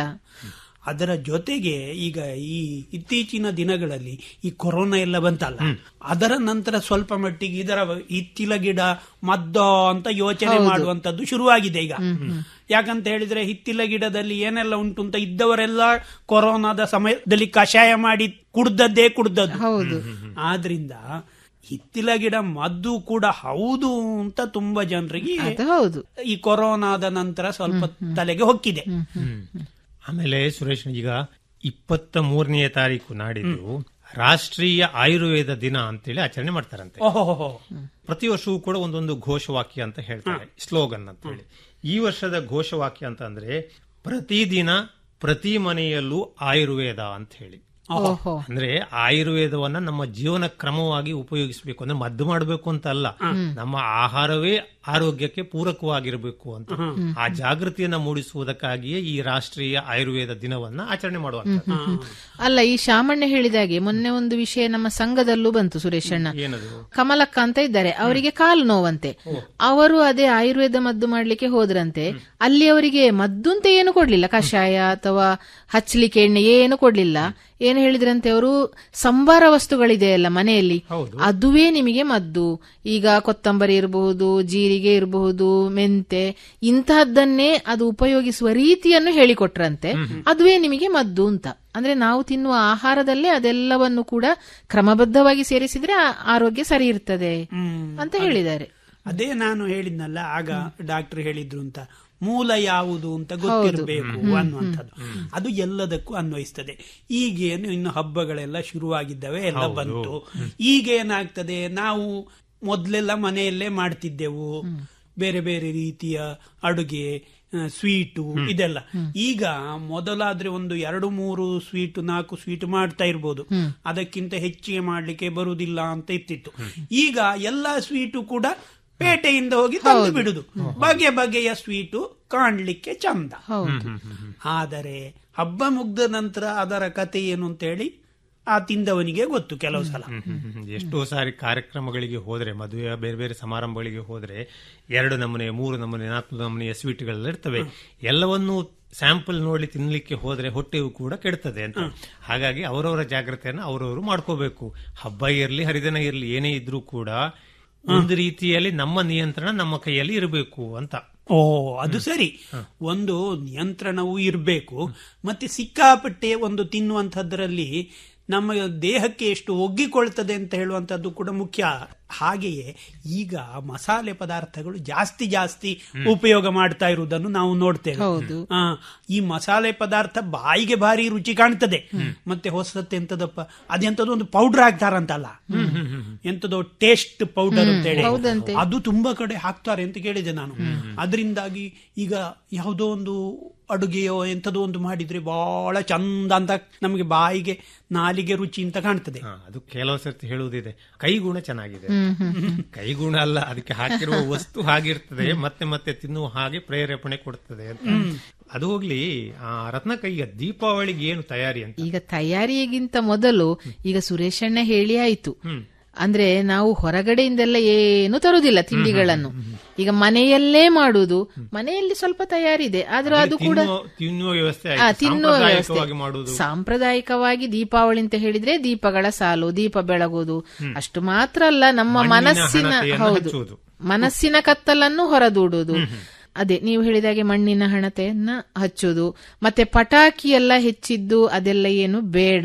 ಅದರ ಜೊತೆಗೆ ಈಗ ಈ ಇತ್ತೀಚಿನ ದಿನಗಳಲ್ಲಿ ಈ ಕೊರೋನಾ ಎಲ್ಲ ಬಂತಲ್ಲ ಅದರ ನಂತರ ಸ್ವಲ್ಪ ಮಟ್ಟಿಗೆ ಇದರ ಇತ್ತಿಲ ಗಿಡ ಮದ್ದ ಅಂತ ಯೋಚನೆ ಮಾಡುವಂತದ್ದು ಶುರುವಾಗಿದೆ ಈಗ ಯಾಕಂತ ಹೇಳಿದ್ರೆ ಹಿತ್ತಿಲ ಗಿಡದಲ್ಲಿ ಏನೆಲ್ಲ ಉಂಟು ಅಂತ ಇದ್ದವರೆಲ್ಲ ಕೊರೋನಾದ ಸಮಯದಲ್ಲಿ ಕಷಾಯ ಮಾಡಿ ಕುಡ್ದದ್ದೇ ಕುಡ್ದದ್ದು ಹೌದು ಆದ್ರಿಂದ ಹಿತ್ತಿಲ ಗಿಡ ಮದ್ದು ಕೂಡ ಹೌದು ಅಂತ ತುಂಬಾ ಜನರಿಗೆ ಅದು ಹೌದು ಈ ಕೊರೋನಾದ ನಂತರ ಸ್ವಲ್ಪ ತಲೆಗೆ ಹೊಕ್ಕಿದೆ ಆಮೇಲೆ ಸುರೇಶ್ ಈಗ ಇಪ್ಪತ್ತ ಮೂರನೆಯ ತಾರೀಕು ನಾಡಿದ್ದು ರಾಷ್ಟ್ರೀಯ ಆಯುರ್ವೇದ ದಿನ ಅಂತೇಳಿ ಆಚರಣೆ ಮಾಡ್ತಾರಂತೆ ಓಹೋ ಪ್ರತಿ ವರ್ಷವೂ ಕೂಡ ಒಂದೊಂದು ಘೋಷವಾಕ್ಯ ಅಂತ ಹೇಳ್ತಾರೆ ಸ್ಲೋಗನ್ ಅಂತ ಹೇಳಿ ಈ ವರ್ಷದ ಘೋಷವಾಕ್ಯ ಅಂತ ಅಂದ್ರೆ ಪ್ರತಿದಿನ ಪ್ರತಿ ಮನೆಯಲ್ಲೂ ಆಯುರ್ವೇದ ಅಂತ ಹೇಳಿ ಓಹೋ ಅಂದ್ರೆ ಆಯುರ್ವೇದವನ್ನ ನಮ್ಮ ಜೀವನ ಕ್ರಮವಾಗಿ ಉಪಯೋಗಿಸಬೇಕು ಅಂದ್ರೆ ಮದ್ದು ಮಾಡಬೇಕು ಅಂತ ಅಲ್ಲ ನಮ್ಮ ಆಹಾರವೇ ಆರೋಗ್ಯಕ್ಕೆ ಪೂರಕವಾಗಿರಬೇಕು ಅಂತ ಆ ಜಾಗೃತಿಯನ್ನ ಮೂಡಿಸುವುದಕ್ಕಾಗಿಯೇ ಈ ರಾಷ್ಟ್ರೀಯ ಆಯುರ್ವೇದ ದಿನವನ್ನ ಆಚರಣೆ ಮಾಡುವಂತ ಅಲ್ಲ ಈ ಶಾಮಣ್ಣ ಹೇಳಿದಾಗೆ ಮೊನ್ನೆ ಒಂದು ವಿಷಯ ನಮ್ಮ ಸಂಘದಲ್ಲೂ ಬಂತು ಸುರೇಶಣ್ಣ ಏನದು ಕಮಲಕ್ಕ ಅಂತ ಇದ್ದಾರೆ ಅವರಿಗೆ ಕಾಲು ನೋವಂತೆ ಅವರು ಅದೇ ಆಯುರ್ವೇದ ಮದ್ದು ಮಾಡ್ಲಿಕ್ಕೆ ಹೋದ್ರಂತೆ ಅಲ್ಲಿ ಅವರಿಗೆ ಮದ್ದು ಅಂತ ಏನು ಕೊಡ್ಲಿಲ್ಲ ಕಷಾಯ ಅಥವಾ ಹಚ್ಚಲಿಕ್ಕೆ ಎಣ್ಣೆ ಏನು ಕೊಡ್ಲಿಲ್ಲ ಏನು ಹೇಳಿದ್ರಂತೆ ಅವರು ಸಂಬಾರ ವಸ್ತುಗಳಿದೆ ಅಲ್ಲ ಮನೆಯಲ್ಲಿ ಅದುವೇ ನಿಮಗೆ ಮದ್ದು ಈಗ ಕೊತ್ತಂಬರಿ ಇರಬಹುದು ಜೀರಿಗೆ ಇರಬಹುದು ಮೆಂತೆ ಇಂತಹದ್ದನ್ನೇ ಅದು ಉಪಯೋಗಿಸುವ ರೀತಿಯನ್ನು ಹೇಳಿಕೊಟ್ರಂತೆ ಅದುವೇ ನಿಮಗೆ ಮದ್ದು ಅಂತ ಅಂದ್ರೆ ನಾವು ತಿನ್ನುವ ಆಹಾರದಲ್ಲೇ ಅದೆಲ್ಲವನ್ನು ಕೂಡ ಕ್ರಮಬದ್ಧವಾಗಿ ಸೇರಿಸಿದ್ರೆ ಆ- ಆರೋಗ್ಯ ಸರಿ ಇರ್ತದೆ ಅಂತ ಹೇಳಿದ್ದಾರೆ ಅದೇ ನಾನು ಹೇಳಿದ್ನಲ್ಲ ಆಗ ಡಾಕ್ಟರ್ ಹೇಳಿದ್ರು ಅಂತ ಮೂಲ ಯಾವುದು ಅಂತ ಗೊತ್ತಿರಬೇಕು ಅನ್ನುವಂಥದ್ದು ಅದು ಎಲ್ಲದಕ್ಕೂ ಅನ್ವಯಿಸ್ತದೆ ಈಗೇನು ಇನ್ನು ಹಬ್ಬಗಳೆಲ್ಲ ಶುರುವಾಗಿದ್ದಾವೆ ಎಲ್ಲ ಬಂತು ಈಗ ಏನಾಗ್ತದೆ ನಾವು ಮೊದ್ಲೆಲ್ಲ ಮನೆಯಲ್ಲೇ ಮಾಡ್ತಿದ್ದೆವು ಬೇರೆ ಬೇರೆ ರೀತಿಯ ಅಡುಗೆ ಆ, ಸ್ವೀಟು ಇದೆಲ್ಲ ಈಗ ಮೊದಲಾದ್ರೆ ಒಂದು ಎರಡು ಮೂರು ಸ್ವೀಟ್ ನಾಲ್ಕು ಸ್ವೀಟ್ ಮಾಡ್ತಾ ಇರ್ಬೋದು ಅದಕ್ಕಿಂತ ಹೆಚ್ಚಿಗೆ ಮಾಡ್ಲಿಕ್ಕೆ ಬರುವುದಿಲ್ಲ ಅಂತ ಇತ್ತಿತ್ತು ಈಗ ಎಲ್ಲಾ ಸ್ವೀಟು ಕೂಡ ಪೇಟೆಯಿಂದ ಹೋಗಿ ತಂದು ಬಿಡುದು ಬಗೆ ಬಗೆಯ ಸ್ವೀಟು ಕಾಣ್ಲಿಕ್ಕೆ ಚಂದ ಆದರೆ ಹಬ್ಬ ಮುಗ್ದ ನಂತರ ಅದರ ಕತೆ ಏನು ಅಂತ ಹೇಳಿ ಆ ತಿಂದವನಿಗೆ ಗೊತ್ತು ಕೆಲವು ಸಲ ಹ್ಮ್. ಎಷ್ಟೋ ಸಾರಿ ಕಾರ್ಯಕ್ರಮಗಳಿಗೆ ಹೋದ್ರೆ ಮದುವೆ ಬೇರೆ ಬೇರೆ ಸಮಾರಂಭಗಳಿಗೆ ಹೋದ್ರೆ ಎರಡು ನಮೂನೆ ಮೂರು ನಮೂನೆ ನಾಲ್ಕು ನಮೂನೆಯ ಸ್ವೀಟ್ಗಳೆಲ್ಲ ಇರ್ತವೆ ಎಲ್ಲವನ್ನೂ ಸ್ಯಾಂಪಲ್ ನೋಡಿ ತಿನ್ಲಿಕ್ಕೆ ಹೋದ್ರೆ ಹೊಟ್ಟೆಯು ಕೂಡ ಕೆಡ್ತದೆ ಅಂತ ಹಾಗಾಗಿ ಅವರವರ ಜಾಗ್ರತೆಯನ್ನು ಅವರವರು ಮಾಡ್ಕೋಬೇಕು ಹಬ್ಬ ಇರಲಿ ಹರಿದಿನ ಇರಲಿ ಏನೇ ಇದ್ರೂ ಕೂಡ ಒಂದು ರೀತಿಯಲ್ಲಿ ನಮ್ಮ ನಿಯಂತ್ರಣ ನಮ್ಮ ಕೈಯಲ್ಲಿ ಇರಬೇಕು ಅಂತ ಓ ಅದು ಸರಿ ಒಂದು ನಿಯಂತ್ರಣವೂ ಇರಬೇಕು ಮತ್ತೆ ಸಿಕ್ಕಾಪಟ್ಟೆ ಒಂದು ತಿನ್ನುವಂಥದ್ರಲ್ಲಿ ನಮ್ಮ ದೇಹಕ್ಕೆ ಎಷ್ಟು ಒಗ್ಗಿಕೊಳ್ತದೆ ಅಂತ ಹೇಳುವಂಥದ್ದು ಕೂಡ ಮುಖ್ಯ ಹಾಗೆಯೇ ಈಗ ಮಸಾಲೆ ಪದಾರ್ಥಗಳು ಜಾಸ್ತಿ ಜಾಸ್ತಿ ಉಪಯೋಗ ಮಾಡ್ತಾ ಇರುವುದನ್ನು ನಾವು ನೋಡ್ತೇವೆ ಹೌದು. ಆ, ಈ ಮಸಾಲೆ ಪದಾರ್ಥ ಬಾಯಿಗೆ ಭಾರಿ ರುಚಿ ಕಾಣ್ತದೆ ಮತ್ತೆ ಹೊಸತ್ತೆ ಎಂತದಪ್ಪ ಅದೆಂತದೋ ಒಂದು ಪೌಡರ್ ಹಾಕ್ತಾರಂತಲ್ಲ ಎಂತದೋ ಟೇಸ್ಟ್ ಪೌಡರ್ ಅಂತ ಹೇಳಿ ಹೌದಂತೆ. ಅದು ತುಂಬಾ ಕಡೆ ಹಾಕ್ತಾರೆ ಅಂತ ಕೇಳಿದೆ ನಾನು ಅದರಿಂದಾಗಿ ಈಗ ಯಾವುದೋ ಒಂದು ಅಡುಗೆಯೋ ಎಂಥದೋ ಒಂದು ಮಾಡಿದ್ರೆ ಬಹಳ ಚಂದ ಅಂತ ನಮಗೆ ಬಾಯಿಗೆ ನಾಲಿಗೆ ರುಚಿ ಅಂತ ಕಾಣ್ತದೆ ಹಾ, ಅದು ಕೆಲವು ಸರ್ತಿ ಹೇಳುವುದಿದೆ ಕೈಗುಣ ಚೆನ್ನಾಗಿದೆ ಕೈಗುಣ ಅಲ್ಲ ಅದಕ್ಕೆ ಹಾಕಿರುವ ವಸ್ತು ಹಾಗಿರ್ತದೆ ಮತ್ತೆ ಮತ್ತೆ ತಿನ್ನುವ ಹಾಗೆ ಪ್ರೇರೇಪಣೆ ಕೊಡ್ತದೆ ಅಂತ ಅದು ಹೋಗ್ಲಿ ಆ ರತ್ನಕ್ಕ ಈಗ ದೀಪಾವಳಿಗೆ ಏನು ತಯಾರಿ ಅಂತ ಈಗ ತಯಾರಿಗಿಂತ ಮೊದಲು ಈಗ ಸುರೇಶಣ್ಣ ಹೇಳಿ ಆಯ್ತು ಅಂದ್ರೆ ನಾವು ಹೊರಗಡೆಯಿಂದೆಲ್ಲ ಏನು ತರುವುದಿಲ್ಲ ತಿಂಡಿಗಳನ್ನು ಈಗ ಮನೆಯಲ್ಲೇ ಮಾಡುವುದು ಮನೆಯಲ್ಲಿ ಸ್ವಲ್ಪ ತಯಾರಿ ಇದೆ ಆದ್ರೂ ಅದು ಕೂಡ ತಿನ್ನುವ- ತಿನ್ನುವ ವ್ಯವಸ್ಥೆ ಆ, ಆಯ್ತು. ತಿನ್ನುವ ಸಾಂಪ್ರದಾಯಿಕವಾಗಿ ವ್ಯವಸ್ಥೆ ಮಾಡುವುದು ಸಾಂಪ್ರದಾಯಿಕವಾಗಿ ದೀಪಾವಳಿ ಅಂತ ಹೇಳಿದ್ರೆ ದೀಪಗಳ ಸಾಲು ದೀಪ ಬೆಳಗುವುದು ಅಷ್ಟು ಮಾತ್ರ ಅಲ್ಲ ನಮ್ಮ ಮಣ್ಣಿನ ಮನಸ್ಸಿನ ಹಣತೆಯನ್ನು ಹೌದು ಹಚ್ಚುವುದು. ಮನಸ್ಸಿನ ಕತ್ತಲನ್ನು ಹೊರದೂಡುವುದು ಅದೇ ನೀವು ಹೇಳಿದಾಗೆ ಮಣ್ಣಿನ ಹಣತೆಯನ್ನ ಹಚ್ಚುದು ಮತ್ತೆ ಪಟಾಕಿ ಎಲ್ಲ ಹೆಚ್ಚಿದ್ದು ಅದೆಲ್ಲ ಏನು ಬೇಡ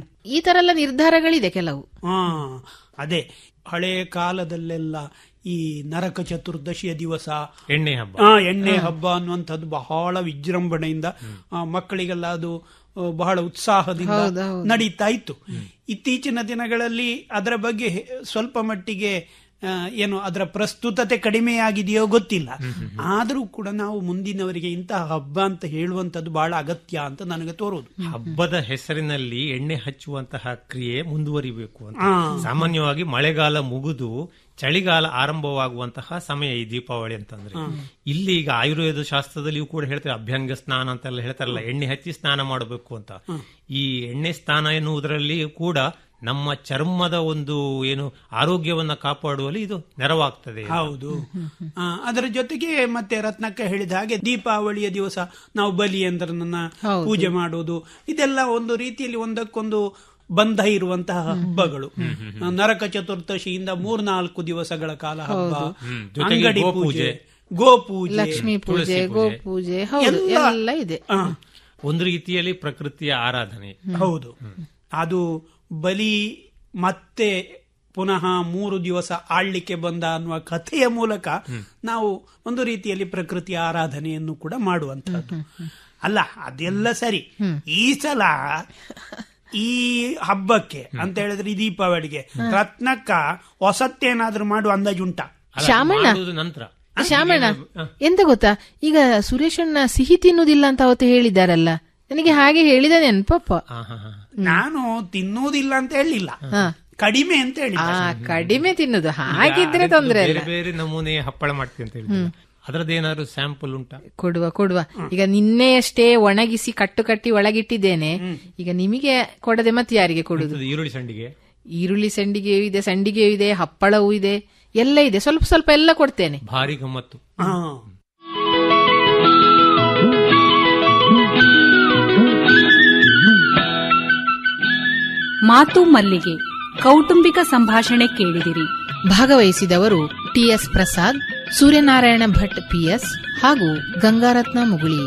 ಈ ತರ ಎಲ್ಲ ನಿರ್ಧಾರಗಳಿದೆ ಕೆಲವು ಹಾ ಅದೇ ಹಳೆ ಕಾಲದಲ್ಲೆಲ್ಲ ಈ ನರಕ ಚತುರ್ದಶಿಯ ದಿವಸ ಎಣ್ಣೆ ಹಬ್ಬ ಆ ಎಣ್ಣೆ ಹಬ್ಬ ಅನ್ನುವಂಥದ್ದು ಬಹಳ ವಿಜೃಂಭಣೆಯಿಂದ ಆ, ಮಕ್ಕಳಿಗೆಲ್ಲ ಅದು ಆ, ಬಹಳ ಉತ್ಸಾಹದಿಂದ ನಡೀತಾ ಇತ್ತು ಇತ್ತೀಚಿನ ದಿನಗಳಲ್ಲಿ ಅದರ ಬಗ್ಗೆ ಹೆ- ಸ್ವಲ್ಪ ಮಟ್ಟಿಗೆ ಆ, ಏನು ಅದರ ಪ್ರಸ್ತುತತೆ ಕಡಿಮೆಯಾಗಿದೆಯೋ ಗೊತ್ತಿಲ್ಲ ಆದರೂ ಕೂಡ ನಾವು ಮುಂದಿನವರಿಗೆ ಇಂತಹ ಹಬ್ಬ ಅಂತ ಹೇಳುವಂಥದ್ದು ಬಹಳ ಅಗತ್ಯ ಅಂತ ನನಗೆ ತೋರುವುದು ಹಬ್ಬದ ಹೆಸರಿನಲ್ಲಿ ಎಣ್ಣೆ ಹಚ್ಚುವಂತಹ ಕ್ರಿಯೆ ಮುಂದುವರಿಬೇಕು ಅಂತ ಆ. ಸಾಮಾನ್ಯವಾಗಿ ಮಳೆಗಾಲ ಮುಗಿದು ಚಳಿಗಾಲ ಆರಂಭವಾಗುವಂತಹ ಸಮಯ ಈ ದೀಪಾವಳಿ ಅಂತಂದ್ರೆ ಇಲ್ಲಿ ಈಗ ಆಯುರ್ವೇದ ಶಾಸ್ತ್ರದಲ್ಲಿಯೂ ಕೂಡ ಹೇಳ್ತಾರೆ ಅಭ್ಯಂಗ ಸ್ನಾನ ಅಂತೆಲ್ಲ ಹೇಳ್ತಾರಲ್ಲ ಎಣ್ಣೆ ಹಚ್ಚಿ ಸ್ನಾನ ಮಾಡಬೇಕು ಅಂತ ಈ ಎಣ್ಣೆ ಸ್ನಾನ ಎನ್ನುವುದರಲ್ಲಿ ಕೂಡ ನಮ್ಮ ಚರ್ಮದ ಒಂದು ಏನು ಆರೋಗ್ಯವನ್ನ ಕಾಪಾಡುವಲ್ಲಿ ಇದು ನೆರವಾಗ್ತದೆ ಹೌದು ಆ, ಅದರ ಜೊತೆಗೆ ಮತ್ತೆ ರತ್ನಕ್ಕ ಹೇಳಿದ ಹಾಗೆ ದೀಪಾವಳಿಯ ದಿವಸ ನಾವು ಬಲಿ ಯಂತ್ರನನ್ನ ಪೂಜೆ ಮಾಡುವುದು ಇದೆಲ್ಲ ಒಂದು ರೀತಿಯಲ್ಲಿ ಒಂದಕ್ಕೊಂದು ಬಂಧ ಇರುವಂತಹ ಹಬ್ಬಗಳು ಆ, ನರಕ ಚತುರ್ದಶಿಯಿಂದ ಮೂರ್ನಾಲ್ಕು ದಿವಸಗಳ ಕಾಲ ಹಬ್ಬ ಜೊತೆಗೆ ಅಂಗಡಿ ಗೋಪೂಜೆ. ಪೂಜೆ ಗೋಪೂಜೆ ಲಕ್ಷ್ಮೀ ಪೂಜೆ ತುಳಸಿ ಗೋ ಪೂಜೆ. ಪೂಜೆ ಹೌದು ಎಲ್ಲ- ಎಲ್ಲ ಇದೆ ಆ, ಒಂದು ರೀತಿಯಲ್ಲಿ ಪ್ರಕೃತಿಯ ಆರಾಧನೆ ಹೌದು ಅದು ಬಲಿ ಮತ್ತೆ ಪುನಃ ಮೂರು ದಿವಸ ಆಳ್ಲಿಕ್ಕೆ ಬಂದ ಅನ್ನುವ ಕಥೆಯ ಮೂಲಕ ನಾವು ಒಂದು ರೀತಿಯಲ್ಲಿ ಪ್ರಕೃತಿಯ ಆರಾಧನೆಯನ್ನು ಕೂಡ ಮಾಡುವಂತಹದ್ದು ಅಲ್ಲ ಅದೆಲ್ಲ ಸರಿ ಈ ಸಲ ಈ ಹಬ್ಬಕ್ಕೆ ಅಂತ ಹೇಳಿದ್ರೆ ಈ ದೀಪಾವಳಿಗೆ ರತ್ನಕ್ಕ ಹೊಸತ್ತೇನಾದ್ರೂ ಮಾಡುವ ಅಂದಾಜುಂಟ ಅಲ್ಲ, ಶಾಮಣ್ಣ. ಮಾಡುವುದು ನಂತರ ಶ್ಯಾಮಣ್ಣ ಎಂತ ಗೊತ್ತಾ ಈಗ ಸುರೇಶಣ್ಣ ಸಿಹಿ ತಿನ್ನುವುದಿಲ್ಲ ಅಂತ ಅವತ್ತು ಹೇಳಿದಾರಲ್ಲ ನನಗೆ ಹಾಗೆ ಹೇಳಿದ ನೆನ್ಪಪ್ಪ ಹಾ ಹಾ ಹಾ ನಾನು ತಿನ್ನುವುದಿಲ್ಲ ಅಂತ ಹೇಳಿಲ್ಲ ಕಡಿಮೆ ಅಂತ ಆ ಹೇಳಿಲ್ಲ ಕಡಿಮೆ ತಿನ್ನುದು ಹಾಗಿದ್ರೆ ಅದಕ್ಕೆ ತೊಂದ್ರೆ ಬೇರೆ ಇಲ್ಲ ಬೇರೆ ನಮೂನೆ ಹಪ್ಪಳ ಮಾಡ್ತೀನಿ ಅಂತ ಹೇಳಿದ್ರು ಅದರದ್ದೇನಾದ್ರು ಸ್ಯಾಂಪಲ್ ಉಂಟಾ ಕೊಡುವ ಕೊಡುವ ಈಗ ನಿನ್ನೆಯಷ್ಟೇ ಒಣಗಿಸಿ ಕಟ್ಟು ಕಟ್ಟಿ ಒಳಗಿಟ್ಟಿದ್ದೇನೆ ಈಗ ನಿಮಗೆ ಕೊಡದೆ ಮತ್ತೆ ಯಾರಿಗೆ ಕೊಡುದು ಇದು ಈರುಳ್ಳಿ ಸಂಡಿಗೆ ಈರುಳ್ಳಿ ಸಂಡಿಗೆಯೂ ಇದೆ ಸಂಡಿಗೆಯೂ ಇದೆ ಹಪ್ಪಳವೂ ಇದೆ ಎಲ್ಲ ಇದೆ ಸ್ವಲ್ಪ ಸ್ವಲ್ಪ ಎಲ್ಲ ಕೊಡ್ತೇನೆ ಭಾರಿ ಗಮ್ಮತ್ತು ಹಾ ಮಾತು ಮಲ್ಲಿಗೆ ಕೌಟುಂಬಿಕ ಸಂಭಾಷಣೆ ಕೇಳಿದಿರಿ ಭಾಗವಹಿಸಿದವರು ಟಿಎಸ್ ಪ್ರಸಾದ್ ಸೂರ್ಯನಾರಾಯಣ ಭಟ್ ಪಿಎಸ್ ಹಾಗೂ ಗಂಗಾರತ್ನ ಮುಗುಳಿ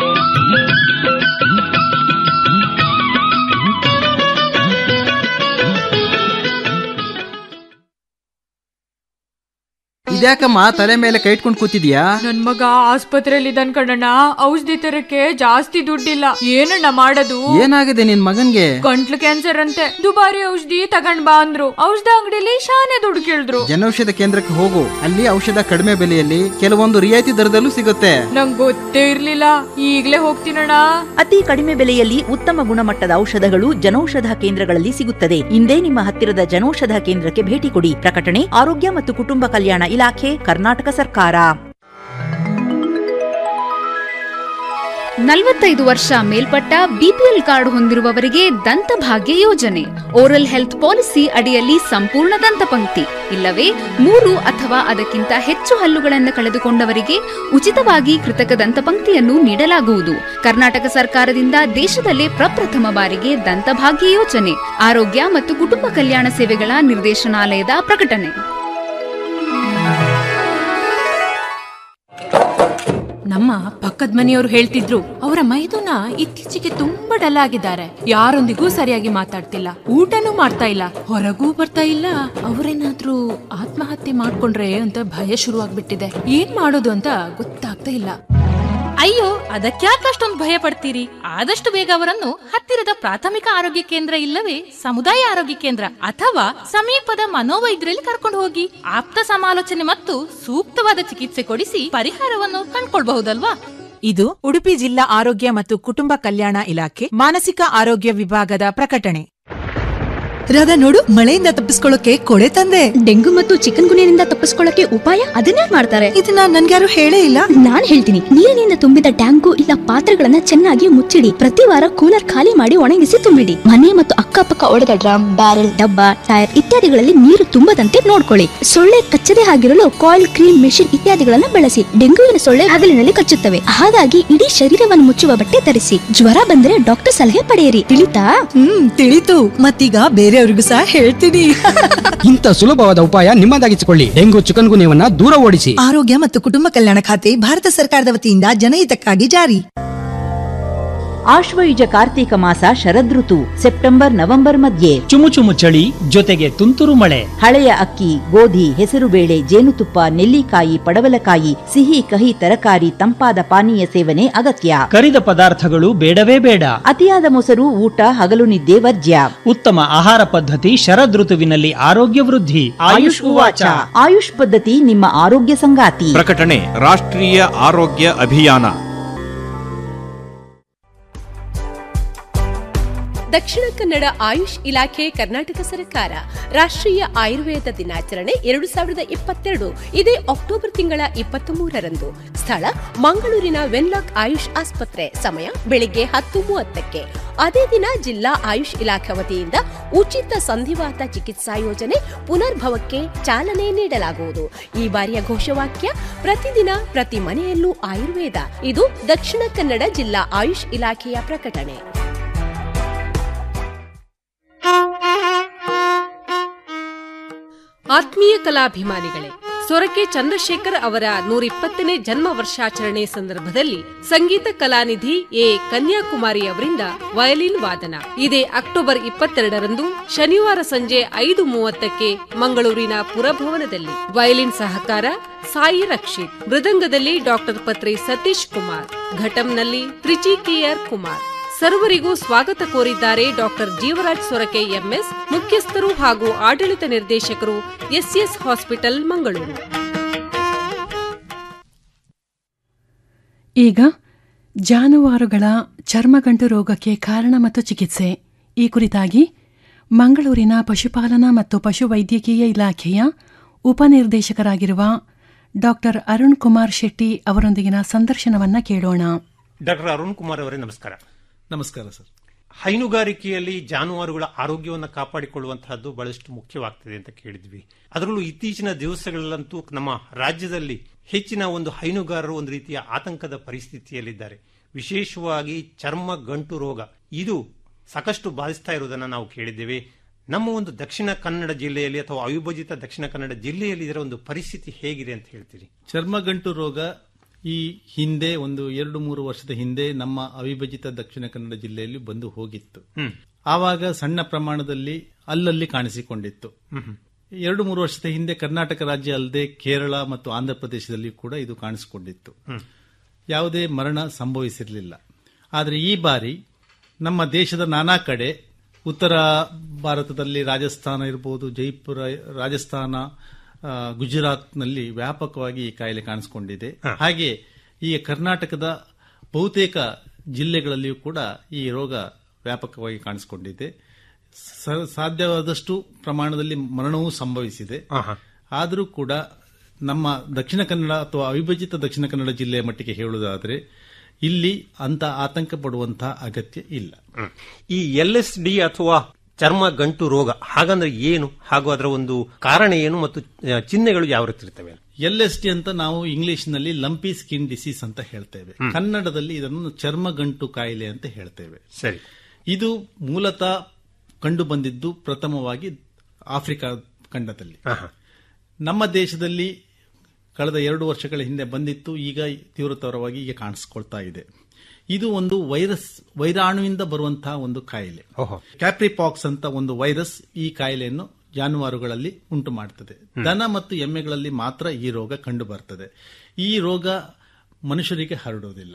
ಇದ್ಯಾಕಮ್ಮ ತಲೆ ಮೇಲೆ ಕೈ ಇಟ್ಕೊಂಡು ಕೂತಿದ್ಯಾ ನನ್ ಮಗ ಆಸ್ಪತ್ರೆಯಲ್ಲಿ ಇದ್ದಾನ್ ಕಣಣ್ಣ ಔಷಧಿ ತರಕ್ಕೆ ಜಾಸ್ತಿ ದುಡ್ಡಿಲ್ಲ ಏನಣ್ಣ ಮಾಡೋದು ಏನಾಗಿದೆ ನಿನ್ ಮಗನ್ಗೆ ಗಂಟ್ಲು ಕ್ಯಾನ್ಸರ್ ಅಂತೆ ದುಬಾರಿ ಔಷಧಿ ತಗೊಂಡ್ ಬಾ ಅಂದ್ರು ಔಷಧ ಅಂಗಡಿಲಿ ಶಾನೆ ದುಡ್ಡು ಕೇಳಿದ್ರು ಜನೌಷಧ ಕೇಂದ್ರಕ್ಕೆ ಹೋಗು ಅಲ್ಲಿ ಔಷಧ ಕಡಿಮೆ ಬೆಲೆಯಲ್ಲಿ ಕೆಲವೊಂದು ರಿಯಾಯಿತಿ ದರದಲ್ಲೂ ಸಿಗುತ್ತೆ ನಂಗ್ ಗೊತ್ತೇ ಇರ್ಲಿಲ್ಲ ಈಗ್ಲೇ ಹೋಗ್ತೀನಣ್ಣ ಅತಿ ಕಡಿಮೆ ಬೆಲೆಯಲ್ಲಿ ಉತ್ತಮ ಗುಣಮಟ್ಟದ ಔಷಧಗಳು ಜನೌಷಧ ಕೇಂದ್ರಗಳಲ್ಲಿ ಸಿಗುತ್ತದೆ ಇಂದೇ ನಿಮ್ಮ ಹತ್ತಿರದ ಜನೌಷಧ ಕೇಂದ್ರಕ್ಕೆ ಭೇಟಿ ಕೊಡಿ ಪ್ರಕಟಣೆ ಆರೋಗ್ಯ ಮತ್ತು ಕುಟುಂಬ ಕಲ್ಯಾಣ ಇಲಾಖೆ ಕರ್ನಾಟಕ ಸರ್ಕಾರ ನಲವತ್ತೈದು ವರ್ಷ ಮೇಲ್ಪಟ್ಟ ಬಿಪಿಎಲ್ ಕಾರ್ಡ್ ಹೊಂದಿರುವವರಿಗೆ ದಂತಭಾಗ್ಯ ಯೋಜನೆ ಓರಲ್ ಹೆಲ್ತ್ ಪಾಲಿಸಿ ಅಡಿಯಲ್ಲಿ ಸಂಪೂರ್ಣ ದಂತಪಂಕ್ತಿ ಇಲ್ಲವೇ ಮೂರು ಅಥವಾ ಅದಕ್ಕಿಂತ ಹೆಚ್ಚು ಹಲ್ಲುಗಳನ್ನು ಕಳೆದುಕೊಂಡವರಿಗೆ ಉಚಿತವಾಗಿ ಕೃತಕ ದಂತಪಂಕ್ತಿಯನ್ನು ನೀಡಲಾಗುವುದು ಕರ್ನಾಟಕ ಸರ್ಕಾರದಿಂದ ದೇಶದಲ್ಲೇ ಪ್ರಪ್ರಥಮ ಬಾರಿಗೆ ದಂತಭಾಗ್ಯ ಯೋಜನೆ ಆರೋಗ್ಯ ಮತ್ತು ಕುಟುಂಬ ಕಲ್ಯಾಣ ಸೇವೆಗಳ ನಿರ್ದೇಶನಾಲಯದ ಪ್ರಕಟಣೆ ನಮ್ಮ ಪಕ್ಕದ ಮನೆಯವರು ಹೇಳ್ತಿದ್ರು ಅವರ ಮೈದುನ ಇತ್ತೀಚೆಗೆ ತುಂಬಾ ಡಲ್ ಆಗಿದ್ದಾರೆ ಯಾರೊಂದಿಗೂ ಸರಿಯಾಗಿ ಮಾತಾಡ್ತಿಲ್ಲ ಊಟನೂ ಮಾಡ್ತಾ ಇಲ್ಲ ಹೊರಗೂ ಬರ್ತಾ ಇಲ್ಲ ಅವರೇನಾದ್ರೂ ಆತ್ಮಹತ್ಯೆ ಮಾಡ್ಕೊಂಡ್ರೆ ಅಂತ ಭಯ ಶುರುವಾಗ್ಬಿಟ್ಟಿದೆ ಏನ್ ಮಾಡೋದು ಅಂತ ಗೊತ್ತಾಗ್ತಾ ಇಲ್ಲ ಅಯ್ಯೋ ಅದಕ್ಯಾಕೆ ಅಷ್ಟೊಂದು ಭಯ ಪಡ್ತೀರಿ ಆದಷ್ಟು ಬೇಗ ಅವರನ್ನು ಹತ್ತಿರದ ಪ್ರಾಥಮಿಕ ಆರೋಗ್ಯ ಕೇಂದ್ರ ಇಲ್ಲವೇ ಸಮುದಾಯ ಆರೋಗ್ಯ ಕೇಂದ್ರ ಅಥವಾ ಸಮೀಪದ ಮನೋವೈದ್ಯರಲ್ಲಿ ಕರ್ಕೊಂಡು ಹೋಗಿ ಆಪ್ತ ಸಮಾಲೋಚನೆ ಮತ್ತು ಸೂಕ್ತವಾದ ಚಿಕಿತ್ಸೆ ಕೊಡಿಸಿ ಪರಿಹಾರವನ್ನು ಕಂಡ್ಕೊಳ್ಬಹುದಲ್ವಾ ಇದು ಉಡುಪಿ ಜಿಲ್ಲಾ ಆರೋಗ್ಯ ಮತ್ತು ಕುಟುಂಬ ಕಲ್ಯಾಣ ಇಲಾಖೆ ಮಾನಸಿಕ ಆರೋಗ್ಯ ವಿಭಾಗದ ಪ್ರಕಟಣೆ ರಾಧಾ ನೋಡು ಮಳೆಯಿಂದ ತಪ್ಪಿಸ್ಕೊಳ್ಳೋಕೆ ಕೊಡೆ ತಂದೆ ಡೆಂಗು ಮತ್ತು ಚಿಕನ್ ಗುನಿಯಿಂದ ತಪ್ಪಿಸ್ಕೊಳ್ಳಕ್ಕೆ ಉಪಾಯ ಅದನ್ನೇ ಮಾಡ್ತಾರೆ ಇದನ್ನ ನನ್ಗ್ಯಾರು ಹೇಳೇ ಇಲ್ಲ ನಾನ್ ಹೇಳ್ತೀನಿ ನೀರಿನಿಂದ ತುಂಬಿದ ಟ್ಯಾಂಕು ಇಲ್ಲ ಪಾತ್ರೆಗಳನ್ನ ಚೆನ್ನಾಗಿ ಮುಚ್ಚಿಡಿ ಪ್ರತಿ ವಾರ ಕೂಲರ್ ಖಾಲಿ ಮಾಡಿ ಒಣಗಿಸಿ ತುಂಬಿಡಿ ಮನೆ ಮತ್ತು ಅಕ್ಕಪಕ್ಕ ಒಡೆದ ಡ್ರಮ್ ಬ್ಯಾರೆಲ್ ಡಬ್ಬ ಟೈರ್ ಇತ್ಯಾದಿಗಳಲ್ಲಿ ನೀರು ತುಂಬದಂತೆ ನೋಡ್ಕೊಳ್ಳಿ ಸೊಳ್ಳೆ ಕಚ್ಚದೆ ಆಗಿರಲು ಕಾಯಿಲ್ ಕ್ರೀಮ್ ಮೆಷಿನ್ ಇತ್ಯಾದಿಗಳನ್ನ ಬಳಸಿ ಡೆಂಗುವಿನ ಸೊಳ್ಳೆ ಹಗಲಿನಲ್ಲಿ ಕಚ್ಚುತ್ತವೆ ಹಾಗಾಗಿ ಇಡೀ ಶರೀರವನ್ನು ಮುಚ್ಚುವ ಬಟ್ಟೆ ಧರಿಸಿ ಜ್ವರ ಬಂದ್ರೆ ಡಾಕ್ಟರ್ ಸಲಹೆ ಪಡೆಯಿರಿ ತಿಳಿತಾ ಹ್ಮ್ ತಿಳಿತು ಮತ್ತೀಗ ಬೇರೆಯವ್ರಿಗೂ ಸಹ ಹೇಳ್ತೀನಿ ಇಂಥ ಸುಲಭವಾದ ಉಪಾಯ ನಿಮ್ಮದಾಗಿಸಿಕೊಳ್ಳಿ ಡೆಂಗು ಚಿಕನ್ ಗುನ್ಯವನ್ನ ದೂರ ಓಡಿಸಿ ಆರೋಗ್ಯ ಮತ್ತು ಕುಟುಂಬ ಕಲ್ಯಾಣ ಖಾತೆ ಭಾರತ ಸರ್ಕಾರದ ವತಿಯಿಂದ ಜನಹಿತಕ್ಕಾಗಿ ಜಾರಿ ಆಶ್ವಯುಜ ಕಾರ್ತೀಕ ಮಾಸ ಶರದೃತು ಸೆಪ್ಟೆಂಬರ್ ನವೆಂಬರ್ ಮಧ್ಯೆ ಚುಮು ಚುಮು ಚಳಿ ಜೊತೆಗೆ ತುಂತುರು ಮಳೆ ಹಳೆಯ ಅಕ್ಕಿ ಗೋಧಿ ಹೆಸರುಬೇಳೆ ಜೇನುತುಪ್ಪ ನೆಲ್ಲಿಕಾಯಿ ಪಡವಲಕಾಯಿ ಸಿಹಿ ಕಹಿ ತರಕಾರಿ ತಂಪಾದ ಪಾನೀಯ ಸೇವನೆ ಅಗತ್ಯ ಕರಿದ ಪದಾರ್ಥಗಳು ಬೇಡವೇ ಬೇಡ ಅತಿಯಾದ ಮೊಸರು ಊಟ ಹಗಲು ನಿದ್ದೆ ವರ್ಜ್ಯ ಉತ್ತಮ ಆಹಾರ ಪದ್ಧತಿ ಶರದೃತುವಿನಲ್ಲಿ ಆರೋಗ್ಯ ವೃದ್ಧಿ ಆಯುಷ್ ಉವಾಚ ಆಯುಷ್ ಪದ್ಧತಿ ನಿಮ್ಮ ಆರೋಗ್ಯ ಸಂಗಾತಿ ಪ್ರಕಟಣೆ ರಾಷ್ಟ್ರೀಯ ಆರೋಗ್ಯ ಅಭಿಯಾನ ದಕ್ಷಿಣ ಕನ್ನಡ ಆಯುಷ್ ಇಲಾಖೆ ಕರ್ನಾಟಕ ಸರ್ಕಾರ ರಾಷ್ಟ್ರೀಯ ಆಯುರ್ವೇದ ದಿನಾಚರಣೆ ಎರಡು ಸಾವಿರದ ಇಪ್ಪತ್ತೆರಡು ಇದೇ ಅಕ್ಟೋಬರ್ ತಿಂಗಳ ಇಪ್ಪತ್ತ್ ಮೂರರಂದು ಸ್ಥಳ ಮಂಗಳೂರಿನ ವೆನ್ಲಾಕ್ ಆಯುಷ್ ಆಸ್ಪತ್ರೆ ಸಮಯ ಬೆಳಿಗ್ಗೆ ಹತ್ತು ಮೂವತ್ತಕ್ಕೆ ಅದೇ ದಿನ ಜಿಲ್ಲಾ ಆಯುಷ್ ಇಲಾಖೆ ವತಿಯಿಂದ ಉಚಿತ ಸಂಧಿವಾತ ಚಿಕಿತ್ಸಾ ಯೋಜನೆ ಪುನರ್ಭವಕ್ಕೆ ಚಾಲನೆ ನೀಡಲಾಗುವುದು ಈ ಬಾರಿಯ ಘೋಷವಾಕ್ಯ ಪ್ರತಿದಿನ ಪ್ರತಿ ಮನೆಯಲ್ಲೂ ಆಯುರ್ವೇದ ಇದು ದಕ್ಷಿಣ ಕನ್ನಡ ಜಿಲ್ಲಾ ಆಯುಷ್ ಇಲಾಖೆಯ ಪ್ರಕಟಣೆ ಆತ್ಮೀಯ ಕಲಾಭಿಮಾನಿಗಳೇ ಸೊರಕೆ ಚಂದ್ರಶೇಖರ್ ಅವರ ನೂರಿಪ್ಪತ್ತನೇ ಜನ್ಮ ವರ್ಷಾಚರಣೆ ಸಂದರ್ಭದಲ್ಲಿ ಸಂಗೀತ ಕಲಾನಿಧಿ ಎ ಕನ್ಯಾಕುಮಾರಿ ಅವರಿಂದ ವಯಲಿನ್ ವಾದನ ಇದೇ ಅಕ್ಟೋಬರ್ ಇಪ್ಪತ್ತೆರಡರಂದು ಶನಿವಾರ ಸಂಜೆ ಐದು ಮೂವತ್ತಕ್ಕೆ ಮಂಗಳೂರಿನ ಪುರಭವನದಲ್ಲಿ ವಯಲಿನ್ ಸಹಕಾರ ಸಾಯಿ ರಕ್ಷಿತ್ ಮೃದಂಗದಲ್ಲಿ ಡಾಕ್ಟರ್ ಪತ್ರಿ ಸತೀಶ್ ಕುಮಾರ್ ಘಟಂನಲ್ಲಿ ತ್ರಿಚಿ ಕೆಆರ್ ಕುಮಾರ್ ಸರ್ವರಿಗೂ ಸ್ವಾಗತ ಕೋರಿದ್ದಾರೆ ಡಾಕ್ಟರ್ ಜೀವರಾಜ್ ಸೊರಕೆ ಎಂಎಸ್ ಮುಖ್ಯಸ್ಥರು ಹಾಗೂ ಆಡಳಿತ ನಿರ್ದೇಶಕರು ಎಸ್ಎಸ್ ಹಾಸ್ಪಿಟಲ್ ಮಂಗಳೂರು ಈಗ ಜಾನುವಾರುಗಳ ಚರ್ಮಗಂಟು ರೋಗಕ್ಕೆ ಕಾರಣ ಮತ್ತು ಚಿಕಿತ್ಸೆ ಈ ಕುರಿತಾಗಿ ಮಂಗಳೂರಿನ ಪಶುಪಾಲನಾ ಮತ್ತು ಪಶುವೈದ್ಯಕೀಯ ಇಲಾಖೆಯ ಉಪನಿರ್ದೇಶಕರಾಗಿರುವ ಡಾಕ್ಟರ್ ಅರುಣ್ ಕುಮಾರ್ ಶೆಟ್ಟಿ ಅವರೊಂದಿಗಿನ ಸಂದರ್ಶನವನ್ನ ಕೇಳೋಣ ಡಾಕ್ಟರ್ ಅರುಣ್ ಕುಮಾರ್ ಅವರೇ ನಮಸ್ಕಾರ ನಮಸ್ಕಾರ ಸರ್ ಹೈನುಗಾರಿಕೆಯಲ್ಲಿ ಜಾನುವಾರುಗಳ ಆರೋಗ್ಯವನ್ನು ಕಾಪಾಡಿಕೊಳ್ಳುವಂತಹದ್ದು ಬಹಳಷ್ಟು ಮುಖ್ಯವಾಗ್ತದೆ ಅಂತ ಕೇಳಿದ್ವಿ ಅದರಲ್ಲೂ ಇತ್ತೀಚಿನ ದಿವಸಗಳಲ್ಲಂತೂ ನಮ್ಮ ರಾಜ್ಯದಲ್ಲಿ ಹೆಚ್ಚಿನ ಒಂದು ಹೈನುಗಾರರು ಒಂದು ರೀತಿಯ ಆತಂಕದ ಪರಿಸ್ಥಿತಿಯಲ್ಲಿದ್ದಾರೆ ವಿಶೇಷವಾಗಿ ಚರ್ಮ ಗಂಟು ರೋಗ ಇದು ಸಾಕಷ್ಟು ಬಾಧಿಸ್ತಾ ಇರುವುದನ್ನು ನಾವು ಕೇಳಿದ್ದೇವೆ ನಮ್ಮ ಒಂದು ದಕ್ಷಿಣ ಕನ್ನಡ ಜಿಲ್ಲೆಯಲ್ಲಿ ಅಥವಾ ಅವಿಭಜಿತ ದಕ್ಷಿಣ ಕನ್ನಡ ಜಿಲ್ಲೆಯಲ್ಲಿ ಇದರ ಒಂದು ಪರಿಸ್ಥಿತಿ ಹೇಗಿದೆ ಅಂತ ಹೇಳ್ತೀರಿ ಚರ್ಮಗಂಟು ರೋಗ ಈ ಹಿಂದೆ ಒಂದು ಎರಡು ಮೂರು ವರ್ಷದ ಹಿಂದೆ ನಮ್ಮ ಅವಿಭಜಿತ ದಕ್ಷಿಣ ಕನ್ನಡ ಜಿಲ್ಲೆಯಲ್ಲಿ ಬಂದು ಹೋಗಿತ್ತು ಆವಾಗ ಸಣ್ಣ ಪ್ರಮಾಣದಲ್ಲಿ ಅಲ್ಲಲ್ಲಿ ಕಾಣಿಸಿಕೊಂಡಿತ್ತು ಎರಡು ಮೂರು ವರ್ಷದ ಹಿಂದೆ ಕರ್ನಾಟಕ ರಾಜ್ಯ ಅಲ್ಲದೆ ಕೇರಳ ಮತ್ತು ಆಂಧ್ರ ಪ್ರದೇಶದಲ್ಲಿ ಕೂಡ ಇದು ಕಾಣಿಸಿಕೊಂಡಿತ್ತು ಯಾವುದೇ ಮರಣ ಸಂಭವಿಸಿರಲಿಲ್ಲ ಆದರೆ ಈ ಬಾರಿ ನಮ್ಮ ದೇಶದ ನಾನಾ ಕಡೆ ಉತ್ತರ ಭಾರತದಲ್ಲಿ ರಾಜಸ್ಥಾನ ಇರಬಹುದು ಜೈಪುರ ರಾಜಸ್ಥಾನ ಆ, ಗುಜರಾತ್ನಲ್ಲಿ ವ್ಯಾಪಕವಾಗಿ ಈ ಕಾಯಿಲೆ ಕಾಣಿಸಿಕೊಂಡಿದೆ ಹಾಗೆ ಈ ಕರ್ನಾಟಕದ ಬಹುತೇಕ ಜಿಲ್ಲೆಗಳಲ್ಲಿಯೂ ಕೂಡ ಈ ರೋಗ ವ್ಯಾಪಕವಾಗಿ ಕಾಣಿಸಿಕೊಂಡಿದೆ ಸ- ಸಾಧ್ಯವಾದಷ್ಟು ಪ್ರಮಾಣದಲ್ಲಿ ಮರಣವೂ ಸಂಭವಿಸಿದೆ ಆದರೂ ಕೂಡ ನಮ್ಮ ದಕ್ಷಿಣ ಕನ್ನಡ ಅಥವಾ ಅವಿಭಜಿತ ದಕ್ಷಿಣ ಕನ್ನಡ ಜಿಲ್ಲೆಯ ಮಟ್ಟಿಗೆ ಹೇಳುವುದಾದರೆ ಇಲ್ಲಿ ಅಂತ ಆತಂಕ ಪಡುವಂತಹ ಅಗತ್ಯ ಇಲ್ಲ ಈ ಎಲ್ ಎಸ್ ಡಿ ಅಥವಾ ಚರ್ಮ ಗಂಟು ರೋಗ ಹಾಗಂದ್ರೆ ಏನು ಹಾಗೂ ಅದರ ಒಂದು ಕಾರಣ ಏನು ಮತ್ತು ಆ, ಚಿಹ್ನೆಗಳು ಯಾವ ರೀತಿ ಇರ್ತವೆ ಎಲ್ ಎಸ್ ಟಿ ಅಂತ ನಾವು ಇಂಗ್ಲಿಷ್ನಲ್ಲಿ ಲಂಪಿ ಸ್ಕಿನ್ ಡಿಸೀಸ್ ಅಂತ ಹೇಳ್ತೇವೆ ಕನ್ನಡದಲ್ಲಿ ಇದನ್ನು ಚರ್ಮಗಂಟು ಕಾಯಿಲೆ ಅಂತ ಹೇಳ್ತೇವೆ ಸರಿ ಇದು ಮೂಲತಃ ಕಂಡು ಬಂದಿದ್ದು ಪ್ರಥಮವಾಗಿ ಆಫ್ರಿಕಾ ಖಂಡದಲ್ಲಿ ನಮ್ಮ ದೇಶದಲ್ಲಿ ಕಳೆದ ಎರಡು ವರ್ಷಗಳ ಹಿಂದೆ ಬಂದಿತ್ತು ಈಗ ತೀವ್ರತರವಾಗಿ ಈಗ ಕಾಣಿಸ್ಕೊಳ್ತಾ ಇದೆ ಇದು ಒಂದು ವೈರಸ್ ವೈರಾಣುವಿಂದ ಬರುವಂತಹ ಒಂದು ಕಾಯಿಲೆ ಕ್ಯಾಪ್ರಿಪಾಕ್ಸ್ ಅಂತ ಒಂದು ವೈರಸ್ ಈ ಕಾಯಿಲೆಯನ್ನು ಜಾನುವಾರುಗಳಲ್ಲಿ ಉಂಟು ಮಾಡುತ್ತದೆ ದನ ಮತ್ತು ಎಮ್ಮೆಗಳಲ್ಲಿ ಮಾತ್ರ ಈ ರೋಗ ಕಂಡು ಬರ್ತದೆ ಈ ರೋಗ ಮನುಷ್ಯರಿಗೆ ಹರಡುವುದಿಲ್ಲ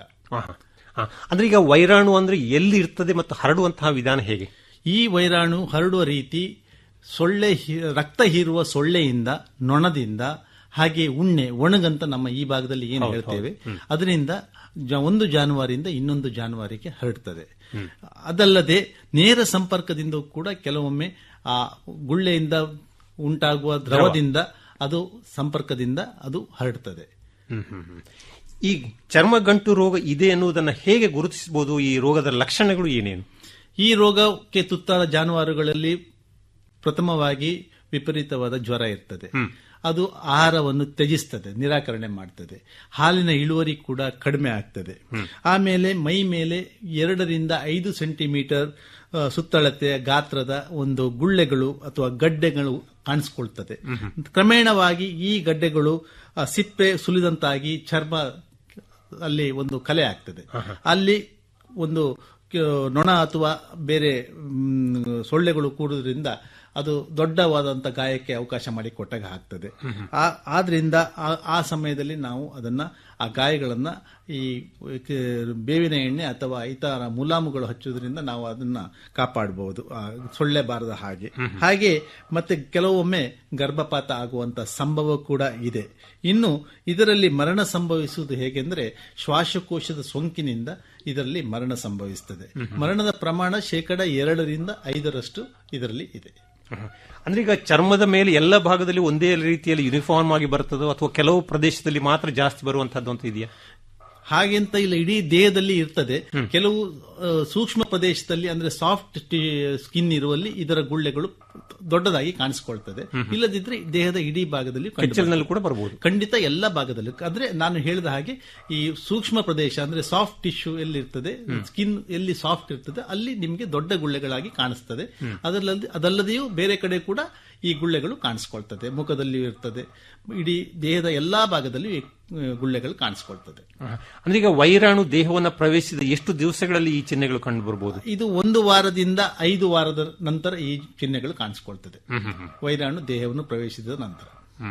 ಅಂದ್ರೆ ಈಗ ವೈರಾಣು ಅಂದ್ರೆ ಎಲ್ಲಿ ಇರ್ತದೆ ಮತ್ತು ಹರಡುವಂತಹ ವಿಧಾನ ಹೇಗೆ ಈ ವೈರಾಣು ಹರಡುವ ರೀತಿ ಸೊಳ್ಳೆ ಹಿ- ರಕ್ತ ಹೀರುವ ಸೊಳ್ಳೆಯಿಂದ ನೊಣದಿಂದ ಹಾಗೆ ಉಣ್ಣೆ ಒಣಗಂತ ನಮ್ಮ ಈ ಭಾಗದಲ್ಲಿ ಏನು ಹೌದು, ಹೇಳ್ತೇವೆ ಹೌದು. ಹ್ಮ್. ಅದರಿಂದ ಜ- ಒಂದು ಜಾನುವಾರಿಂದ ಇನ್ನೊಂದು ಜಾನುವಾರಿಗೆ ಹರಡ್ತದೆ ಅದಲ್ಲದೆ ನೇರ ಸಂಪರ್ಕದಿಂದ ಕೂಡ ಕೆಲವೊಮ್ಮೆ ಆ ಗುಳ್ಳೆಯಿಂದ ಉಂಟಾಗುವ ದ್ರವದಿಂದ ಅದು ಸಂಪರ್ಕದಿಂದ ಅದು ಹರಡ್ತದೆ ಹ್ಮ್, ಹ್ಮ್, ಹ್ಮ್. ಈ ಚರ್ಮಗಂಟು ರೋಗ ಇದೆ ಎನ್ನುವುದನ್ನ ಹೇಗೆ ಗುರುತಿಸಬಹುದು ಈ ರೋಗದ ಲಕ್ಷಣಗಳು ಏನೇನು ಈ ರೋಗಕ್ಕೆ ತುತ್ತಾದ ಜಾನುವಾರುಗಳಲ್ಲಿ ಪ್ರಥಮವಾಗಿ ವಿಪರೀತವಾದ ಜ್ವರ ಇರ್ತದೆ ಅದು ಆಹಾರವನ್ನು ತ್ಯಜಿಸ್ತದೆ ನಿರಾಕರಣೆ ಮಾಡ್ತದೆ ಹಾಲಿನ ಇಳುವರಿ ಕೂಡ ಕಡಿಮೆ ಆಗ್ತದೆ ಆಮೇಲೆ ಮೈ ಮೇಲೆ ಎರಡರಿಂದ ಐದು ಸೆಂಟಿಮೀಟರ್ ಆ, ಸುತ್ತಳತೆಯ ಗಾತ್ರದ ಒಂದು ಗುಳ್ಳೆಗಳು ಅಥವಾ ಗಡ್ಡೆಗಳು ಕಾಣಿಸ್ಕೊಳ್ತದೆ ಕ್ರಮೇಣವಾಗಿ ಈ ಗಡ್ಡೆಗಳು ಆ, ಸಿಪ್ಪೆ ಸುಲಿದಂತಾಗಿ ಚರ್ಮ ಅಲ್ಲಿ ಒಂದು ಕಲೆ ಆಗ್ತದೆ ಅಲ್ಲಿ ಒಂದು ಕ- ನೊಣ ಅಥವಾ ಬೇರೆ ಮ್, ಸೊಳ್ಳೆಗಳು ಕೂಡುವುದರಿಂದ ಅದು ದೊಡ್ಡವಾದಂತ ಗಾಯಕ್ಕೆ ಅವಕಾಶ ಮಾಡಿಕೊಟ್ಟಾಗ ಆಗ್ತದೆ ಆ- ಆದ್ರಿಂದ ಆ- ಆ ಸಮಯದಲ್ಲಿ ನಾವು ಅದನ್ನ ಆ ಗಾಯಗಳನ್ನ ಈ ಕ- ಬೇವಿನ ಎಣ್ಣೆ ಅಥವಾ ಇತರ ಮುಲಾಮುಗಳು ಹಚ್ಚುವುದರಿಂದ ನಾವು ಅದನ್ನ ಕಾಪಾಡಬಹುದು ಆ, ಸೊಳ್ಳೆ ಬಾರದ ಹಾಗೆ ಹಾಗೆ ಮತ್ತೆ ಕೆಲವೊಮ್ಮೆ ಗರ್ಭಪಾತ ಆಗುವಂತ ಸಂಭವ ಕೂಡ ಇದೆ ಇನ್ನು ಇದರಲ್ಲಿ ಮರಣ ಸಂಭವಿಸುವುದು ಹೇಗೆಂದ್ರೆ ಶ್ವಾಸಕೋಶದ ಸೋಂಕಿನಿಂದ ಇದರಲ್ಲಿ ಮರಣ ಸಂಭವಿಸುತ್ತದೆ ಮರಣದ ಪ್ರಮಾಣ ಶೇಕಡ ಎರಡರಿಂದ ಐದರಷ್ಟು ಇದರಲ್ಲಿ ಇದೆ ಅಂದ್ರೆ ಈಗ ಚರ್ಮದ ಮೇಲೆ ಎಲ್ಲ ಭಾಗದಲ್ಲಿ ಒಂದೇ ರೀತಿಯಲ್ಲಿ ಯೂನಿಫಾರ್ಮ್ ಆಗಿ ಬರ್ತದೋ ಅಥವಾ ಕೆಲವು ಪ್ರದೇಶದಲ್ಲಿ ಮಾತ್ರ ಜಾಸ್ತಿ ಬರುವಂತದ್ದು ಅಂತ ಇದೆಯಾ ಹಾಗೆಂತ ಇಲ್ಲ ಇಡೀ ದೇಹದಲ್ಲಿ ಇರ್ತದೆ ಕೆಲವು ಆ, ಸೂಕ್ಷ್ಮ ಪ್ರದೇಶದಲ್ಲಿ ಅಂದ್ರೆ ಸಾಫ್ಟ್ ಸ್ಕಿನ್ ಇರುವಲ್ಲಿ ಇದರ ಗುಳ್ಳೆಗಳು ದೊಡ್ಡದಾಗಿ ಕಾಣಿಸ್ಕೊಳ್ತದೆ ಇಲ್ಲದಿದ್ರೆ ದೇಹದ ಇಡೀ ಭಾಗದಲ್ಲಿ ಕಂಡು ಕೆಚ್ಚಲಿನಲ್ಲಿ ಕೂಡ ಬರ್ತದೆ. ಬರಬಹುದು ಖಂಡಿತ ಎಲ್ಲ ಭಾಗದಲ್ಲೂ ಅಂದ್ರೆ ನಾನು ಹೇಳಿದ ಹಾಗೆ ಈ ಸೂಕ್ಷ್ಮ ಪ್ರದೇಶ ಅಂದ್ರೆ ಸಾಫ್ಟ್ ಟಿಶ್ಯೂ ಎಲ್ಲಿ ಇರ್ತದೆ ಸ್ಕಿನ್ ಎಲ್ಲಿ ಸಾಫ್ಟ್ ಇರ್ತದೆ ಅಲ್ಲಿ ನಿಮಗೆ ದೊಡ್ಡ ಗುಳ್ಳೆಗಳಾಗಿ ಕಾಣಿಸ್ತದೆ ಅದಲ್ಲದೆ ಅದಲ್ಲದೆಯೂ ಬೇರೆ ಕಡೆ ಕೂಡ ಈ ಗುಳ್ಳೆಗಳು ಕಾಣಿಸ್ಕೊಳ್ತದೆ ಮುಖದಲ್ಲಿಯೂ ಇರ್ತದೆ ಇಡೀ ದೇಹದ ಎಲ್ಲಾ ಭಾಗದಲ್ಲಿಯೂ ಈ, ಆ, ಗುಳ್ಳೆಗಳು ಕಾಣಿಸ್ಕೊಳ್ತದೆ ಅಂದ್ರೆ ಈಗ ವೈರಾಣು ದೇಹವನ್ನ ಪ್ರವೇಶಿಸಿದ ಎಷ್ಟು ದಿವಸಗಳಲ್ಲಿ ಈ ಚಿಹ್ನೆಗಳು ಕಂಡು ಬರಬಹುದು ಇದು ಒಂದು ವಾರದಿಂದ ಐದು ವಾರದ ನಂತರ ಈ ಚಿಹ್ನೆಗಳು ಕಾಣಿಸ್ಕೊಳ್ತದೆ ವೈರಾಣು ದೇಹವನ್ನು ಪ್ರವೇಶಿಸಿದ ನಂತರ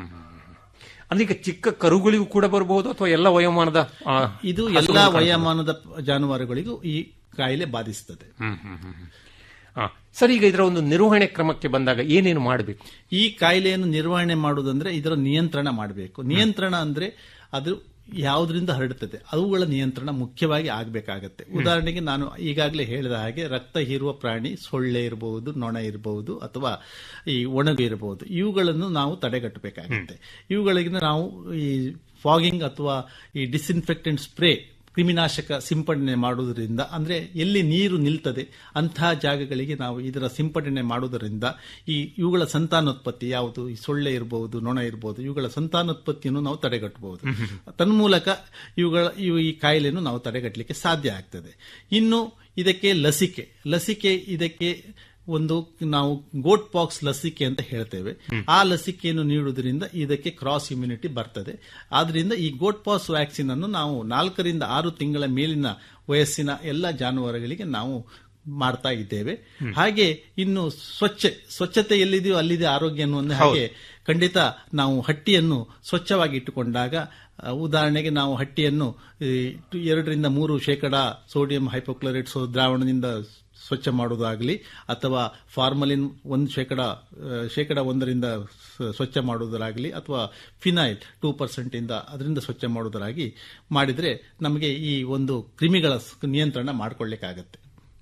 ಅಂದ್ರೆ ಈಗ ಚಿಕ್ಕ ಕರುಗಳಿಗೂ ಕೂಡ ಬರಬಹುದು ಅಥವಾ ಎಲ್ಲ ವಯೋಮಾನದ ಆ, ಇದು ಹಸುಗಳು ಎಲ್ಲಾ ಕಾಣ್ತದೆ? ವಯೋಮಾನದ ಜಾನುವಾರುಗಳಿಗೂ ಈ ಕಾಯಿಲೆ ಬಾಧಿಸುತ್ತದೆ ಹ್ಮ್, ಹ್ಮ್, ಹ್ಮ್, ಹ್ಮ್. ಆ, ಸರ್ ಈಗ ಇದರ ಒಂದು ನಿರ್ವಹಣೆ ಕ್ರಮಕ್ಕೆ ಬಂದಾಗ ಏನೇನು ಮಾಡಬೇಕು ಈ ಕಾಯಿಲೆಯನ್ನು ನಿರ್ವಹಣೆ ಮಾಡುವುದಂದ್ರೆ ಇದರ ನಿಯಂತ್ರಣ ಮಾಡಬೇಕು ನಿಯಂತ್ರಣ ಅಂದ್ರೆ ಅದು ಯಾವುದರಿಂದ ಹರಡುತ್ತದೆ ಅವುಗಳ ನಿಯಂತ್ರಣ ಮುಖ್ಯವಾಗಿ ಆಗಬೇಕಾಗತ್ತೆ ಉದಾಹರಣೆಗೆ ನಾನು ಈಗಾಗಲೇ ಹೇಳಿದ ಹಾಗೆ ರಕ್ತ ಹೀರುವ ಪ್ರಾಣಿ ಸೊಳ್ಳೆ ಇರಬಹುದು ನೊಣ ಇರಬಹುದು ಅಥವಾ ಈ ಒಣಗು ಇರಬಹುದು ಇವುಗಳನ್ನು ನಾವು ತಡೆಗಟ್ಟಬೇಕಾಗುತ್ತೆ ಇವುಗಳಿಗೆ ನಾವು ಈ ಫಾಗಿಂಗ್ ಅಥವಾ ಈ ಡಿಸ್ಇನ್ಫೆಕ್ಟೆಂಟ್ ಸ್ಪ್ರೇ ಕ್ರಿಮಿನಾಶಕ ಸಿಂಪಡಣೆ ಮಾಡುವುದರಿಂದ ಅಂದ್ರೆ ಎಲ್ಲಿ ನೀರು ನಿಲ್ತದೆ ಅಂತಹ ಜಾಗಗಳಿಗೆ ನಾವು ಇದರ ಸಿಂಪಡಣೆ ಮಾಡುವುದರಿಂದ ಈ ಇವುಗಳ ಸಂತಾನೋತ್ಪತ್ತಿ ಯಾವುದು ಈ ಸೊಳ್ಳೆ ಇರಬಹುದು ನೊಣ ಇರಬಹುದು ಇವುಗಳ ಸಂತಾನೋತ್ಪತ್ತಿಯನ್ನು ನಾವು ತಡೆಗಟ್ಟಬಹುದು ತನ್ಮೂಲಕ ಇವುಗಳ ಇವು ಈ ಕಾಯಿಲೆಯನ್ನು ನಾವು ತಡೆಗಟ್ಟಲಿಕ್ಕೆ ಸಾಧ್ಯ ಆಗ್ತದೆ ಇನ್ನು ಇದಕ್ಕೆ ಲಸಿಕೆ ಲಸಿಕೆ ಇದಕ್ಕೆ ಒಂದು ನಾವು ಗೋಟ್ ಪಾಕ್ಸ್ ಲಸಿಕೆ ಅಂತ ಹೇಳ್ತೇವೆ ಆ ಲಸಿಕೆಯನ್ನು ನೀಡುವುದರಿಂದ ಇದಕ್ಕೆ ಕ್ರಾಸ್ ಇಮ್ಯುನಿಟಿ ಬರ್ತದೆ ಆದ್ರಿಂದ ಈ ಗೋಟ್ ಪಾಕ್ಸ್ ವ್ಯಾಕ್ಸಿನ್ ಅನ್ನು ನಾವು ನಾಲ್ಕರಿಂದ ಆರು ತಿಂಗಳ ಮೇಲಿನ ವಯಸ್ಸಿನ ಎಲ್ಲ ಜಾನುವಾರುಗಳಿಗೆ ನಾವು ಮಾಡ್ತಾ ಇದ್ದೇವೆ ಹಾಗೆ ಇನ್ನು ಸ್ವಚ್ಛ ಸ್ವಚ್ಛತೆ ಎಲ್ಲಿದೆಯೋ ಅಲ್ಲಿದೆ ಆರೋಗ್ಯ ಅನ್ನುವಂಥ ಹಾಗೆ ಖಂಡಿತ ನಾವು ಹಟ್ಟಿಯನ್ನು ಸ್ವಚ್ಛವಾಗಿ ಇಟ್ಟುಕೊಂಡಾಗ ಆ, ಉದಾಹರಣೆಗೆ ನಾವು ಹಟ್ಟಿಯನ್ನು ಈ, ಎರಡರಿಂದ ಮೂರು ಶೇಕಡ ಸೋಡಿಯಂ ಹೈಪೋಕ್ಲೋರೈಡ್ ಸೋ ದ್ರಾವಣದಿಂದ ಸ್ವಚ್ಛ ಮಾಡುವುದಾಗಲಿ ಅಥವಾ ಫಾರ್ಮಲಿನ್ ಒಂದು ಶೇಕಡ ಆ, ಶೇಕಡ ಒಂದರಿಂದ ಸ- ಸ್ವಚ್ಛ ಮಾಡುವುದರಾಗಲಿ ಅಥವಾ ಫಿನೈಲ್ ಟೂ ಪರ್ಸೆಂಟ್ ಇಂದ ಅದರಿಂದ ಸ್ವಚ್ಛ ಮಾಡುವುದರಾಗಿ ಮಾಡಿದ್ರೆ ನಮಗೆ ಈ ಒಂದು ಕ್ರಿಮಿಗಳ ಸ್- ನಿಯಂತ್ರಣ ಮಾಡಿಕೊಳ್ಳಿಕ್ಕಾಗತ್ತೆ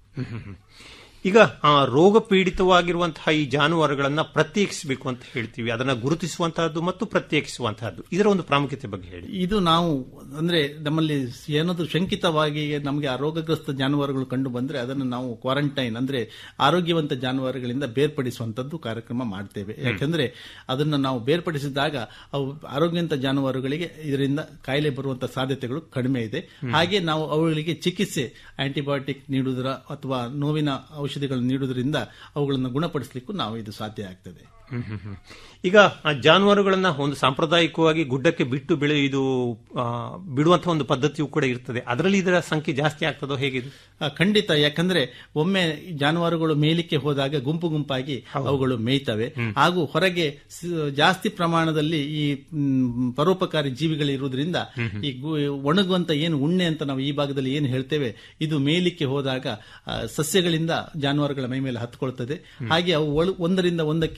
ಈಗ ಆ ರೋಗ ಪೀಡಿತವಾಗಿರುವಂತಹ ಈ ಜಾನುವಾರುಗಳನ್ನ ಪ್ರತ್ಯೇಕಿಸಬೇಕು ಅಂತ ಹೇಳ್ತೀವಿ ಅದನ್ನ ಗುರುತಿಸುವಂತಹದ್ದು ಮತ್ತು ಪ್ರತ್ಯೇಕಿಸುವಂತಹದ್ದು ಇದರ ಒಂದು ಪ್ರಾಮುಖ್ಯತೆ ಬಗ್ಗೆ ಹೇಳಿ ಇದು ನಾವು ಅಂದ್ರೆ ನಮ್ಮಲ್ಲಿ ಏನಾದರೂ ಶಂಕಿತವಾಗಿ ನಮಗೆ ಆ ರೋಗಗ್ರಸ್ತ ಜಾನುವಾರುಗಳು ಕಂಡು ಬಂದ್ರೆ ಅದನ್ನು ನಾವು ಕ್ವಾರಂಟೈನ್ ಅಂದ್ರೆ ಆರೋಗ್ಯವಂತ ಜಾನುವಾರುಗಳಿಂದ ಬೇರ್ಪಡಿಸುವಂತದ್ದು ಕಾರ್ಯಕ್ರಮ ಮಾಡ್ತೇವೆ ಯಾಕಂದ್ರೆ ಅದನ್ನು ನಾವು ಬೇರ್ಪಡಿಸಿದಾಗ ಅವು ಆರೋಗ್ಯವಂತ ಜಾನುವಾರುಗಳಿಗೆ ಇದರಿಂದ ಕಾಯಿಲೆ ಬರುವಂತ ಸಾಧ್ಯತೆಗಳು ಕಡಿಮೆ ಇದೆ ಹಾಗೆ ನಾವು ಅವುಗಳಿಗೆ ಚಿಕಿತ್ಸೆ ಆಂಟಿಬಯೋಟಿಕ್ ನೀಡುವುದರ ಅಥವಾ ನೋವಿನ ಔಷಧಿಗಳನ್ನು ನೀಡುವುದರಿಂದ ಅವುಗಳನ್ನು ಗುಣಪಡಿಸಲಿಕ್ಕೂ ನಾವು ಇದು ಸಾಧ್ಯ ಆಗ್ತದೆ ಹ್ಮ್, ಹ್ಮ್, ಹ್ಮ್. ಈಗ ಆ ಜಾನುವಾರುಗಳನ್ನ ಒಂದು ಸಾಂಪ್ರದಾಯಿಕವಾಗಿ ಗುಡ್ಡಕ್ಕೆ ಬಿಟ್ಟು ಬೆಳೆ ಇದು ಆ, ಬಿಡುವಂತಹ ಒಂದು ಪದ್ಧತಿಯೂ ಕೂಡ ಇರ್ತದೆ ಅದರಲ್ಲಿ ಇದರ ಸಂಖ್ಯೆ ಜಾಸ್ತಿ ಆಗ್ತದೋ ಹೇಗಿದೆ ಆ, ಖಂಡಿತ ಯಾಕಂದ್ರೆ ಒಮ್ಮೆ ಈ ಜಾನುವಾರುಗಳು ಮೇಯಲಿಕ್ಕೆ ಹೋದಾಗ ಗುಂಪು ಗುಂಪಾಗಿ ಅವುಗಳು ಮೇಯ್ತವೆ ಹಾಗೂ ಹೊರಗೆ ಸ- ಜಾಸ್ತಿ ಪ್ರಮಾಣದಲ್ಲಿ ಈ ಮ್, ಪರೋಪಕಾರಿ ಜೀವಿಗಳು ಇರುವುದರಿಂದ ಈ ಗು- ಒಣಗುವಂತ ಏನು ಉಣ್ಣೆ ಅಂತ ನಾವು ಈ ಭಾಗದಲ್ಲಿ ಏನು ಹೇಳ್ತೇವೆ ಇದು ಮೇಯಲಿಕ್ಕೆ ಹೋದಾಗ ಆ, ಸಸ್ಯಗಳಿಂದ ಜಾನುವಾರುಗಳ ಮೈ ಮೇಲೆ ಹತ್ಕೊಳ್ತದೆ ಹಾಗೆ ಅವು ಒಳ- ಒಂದರಿಂದ ಒಂದಕ್ಕೆ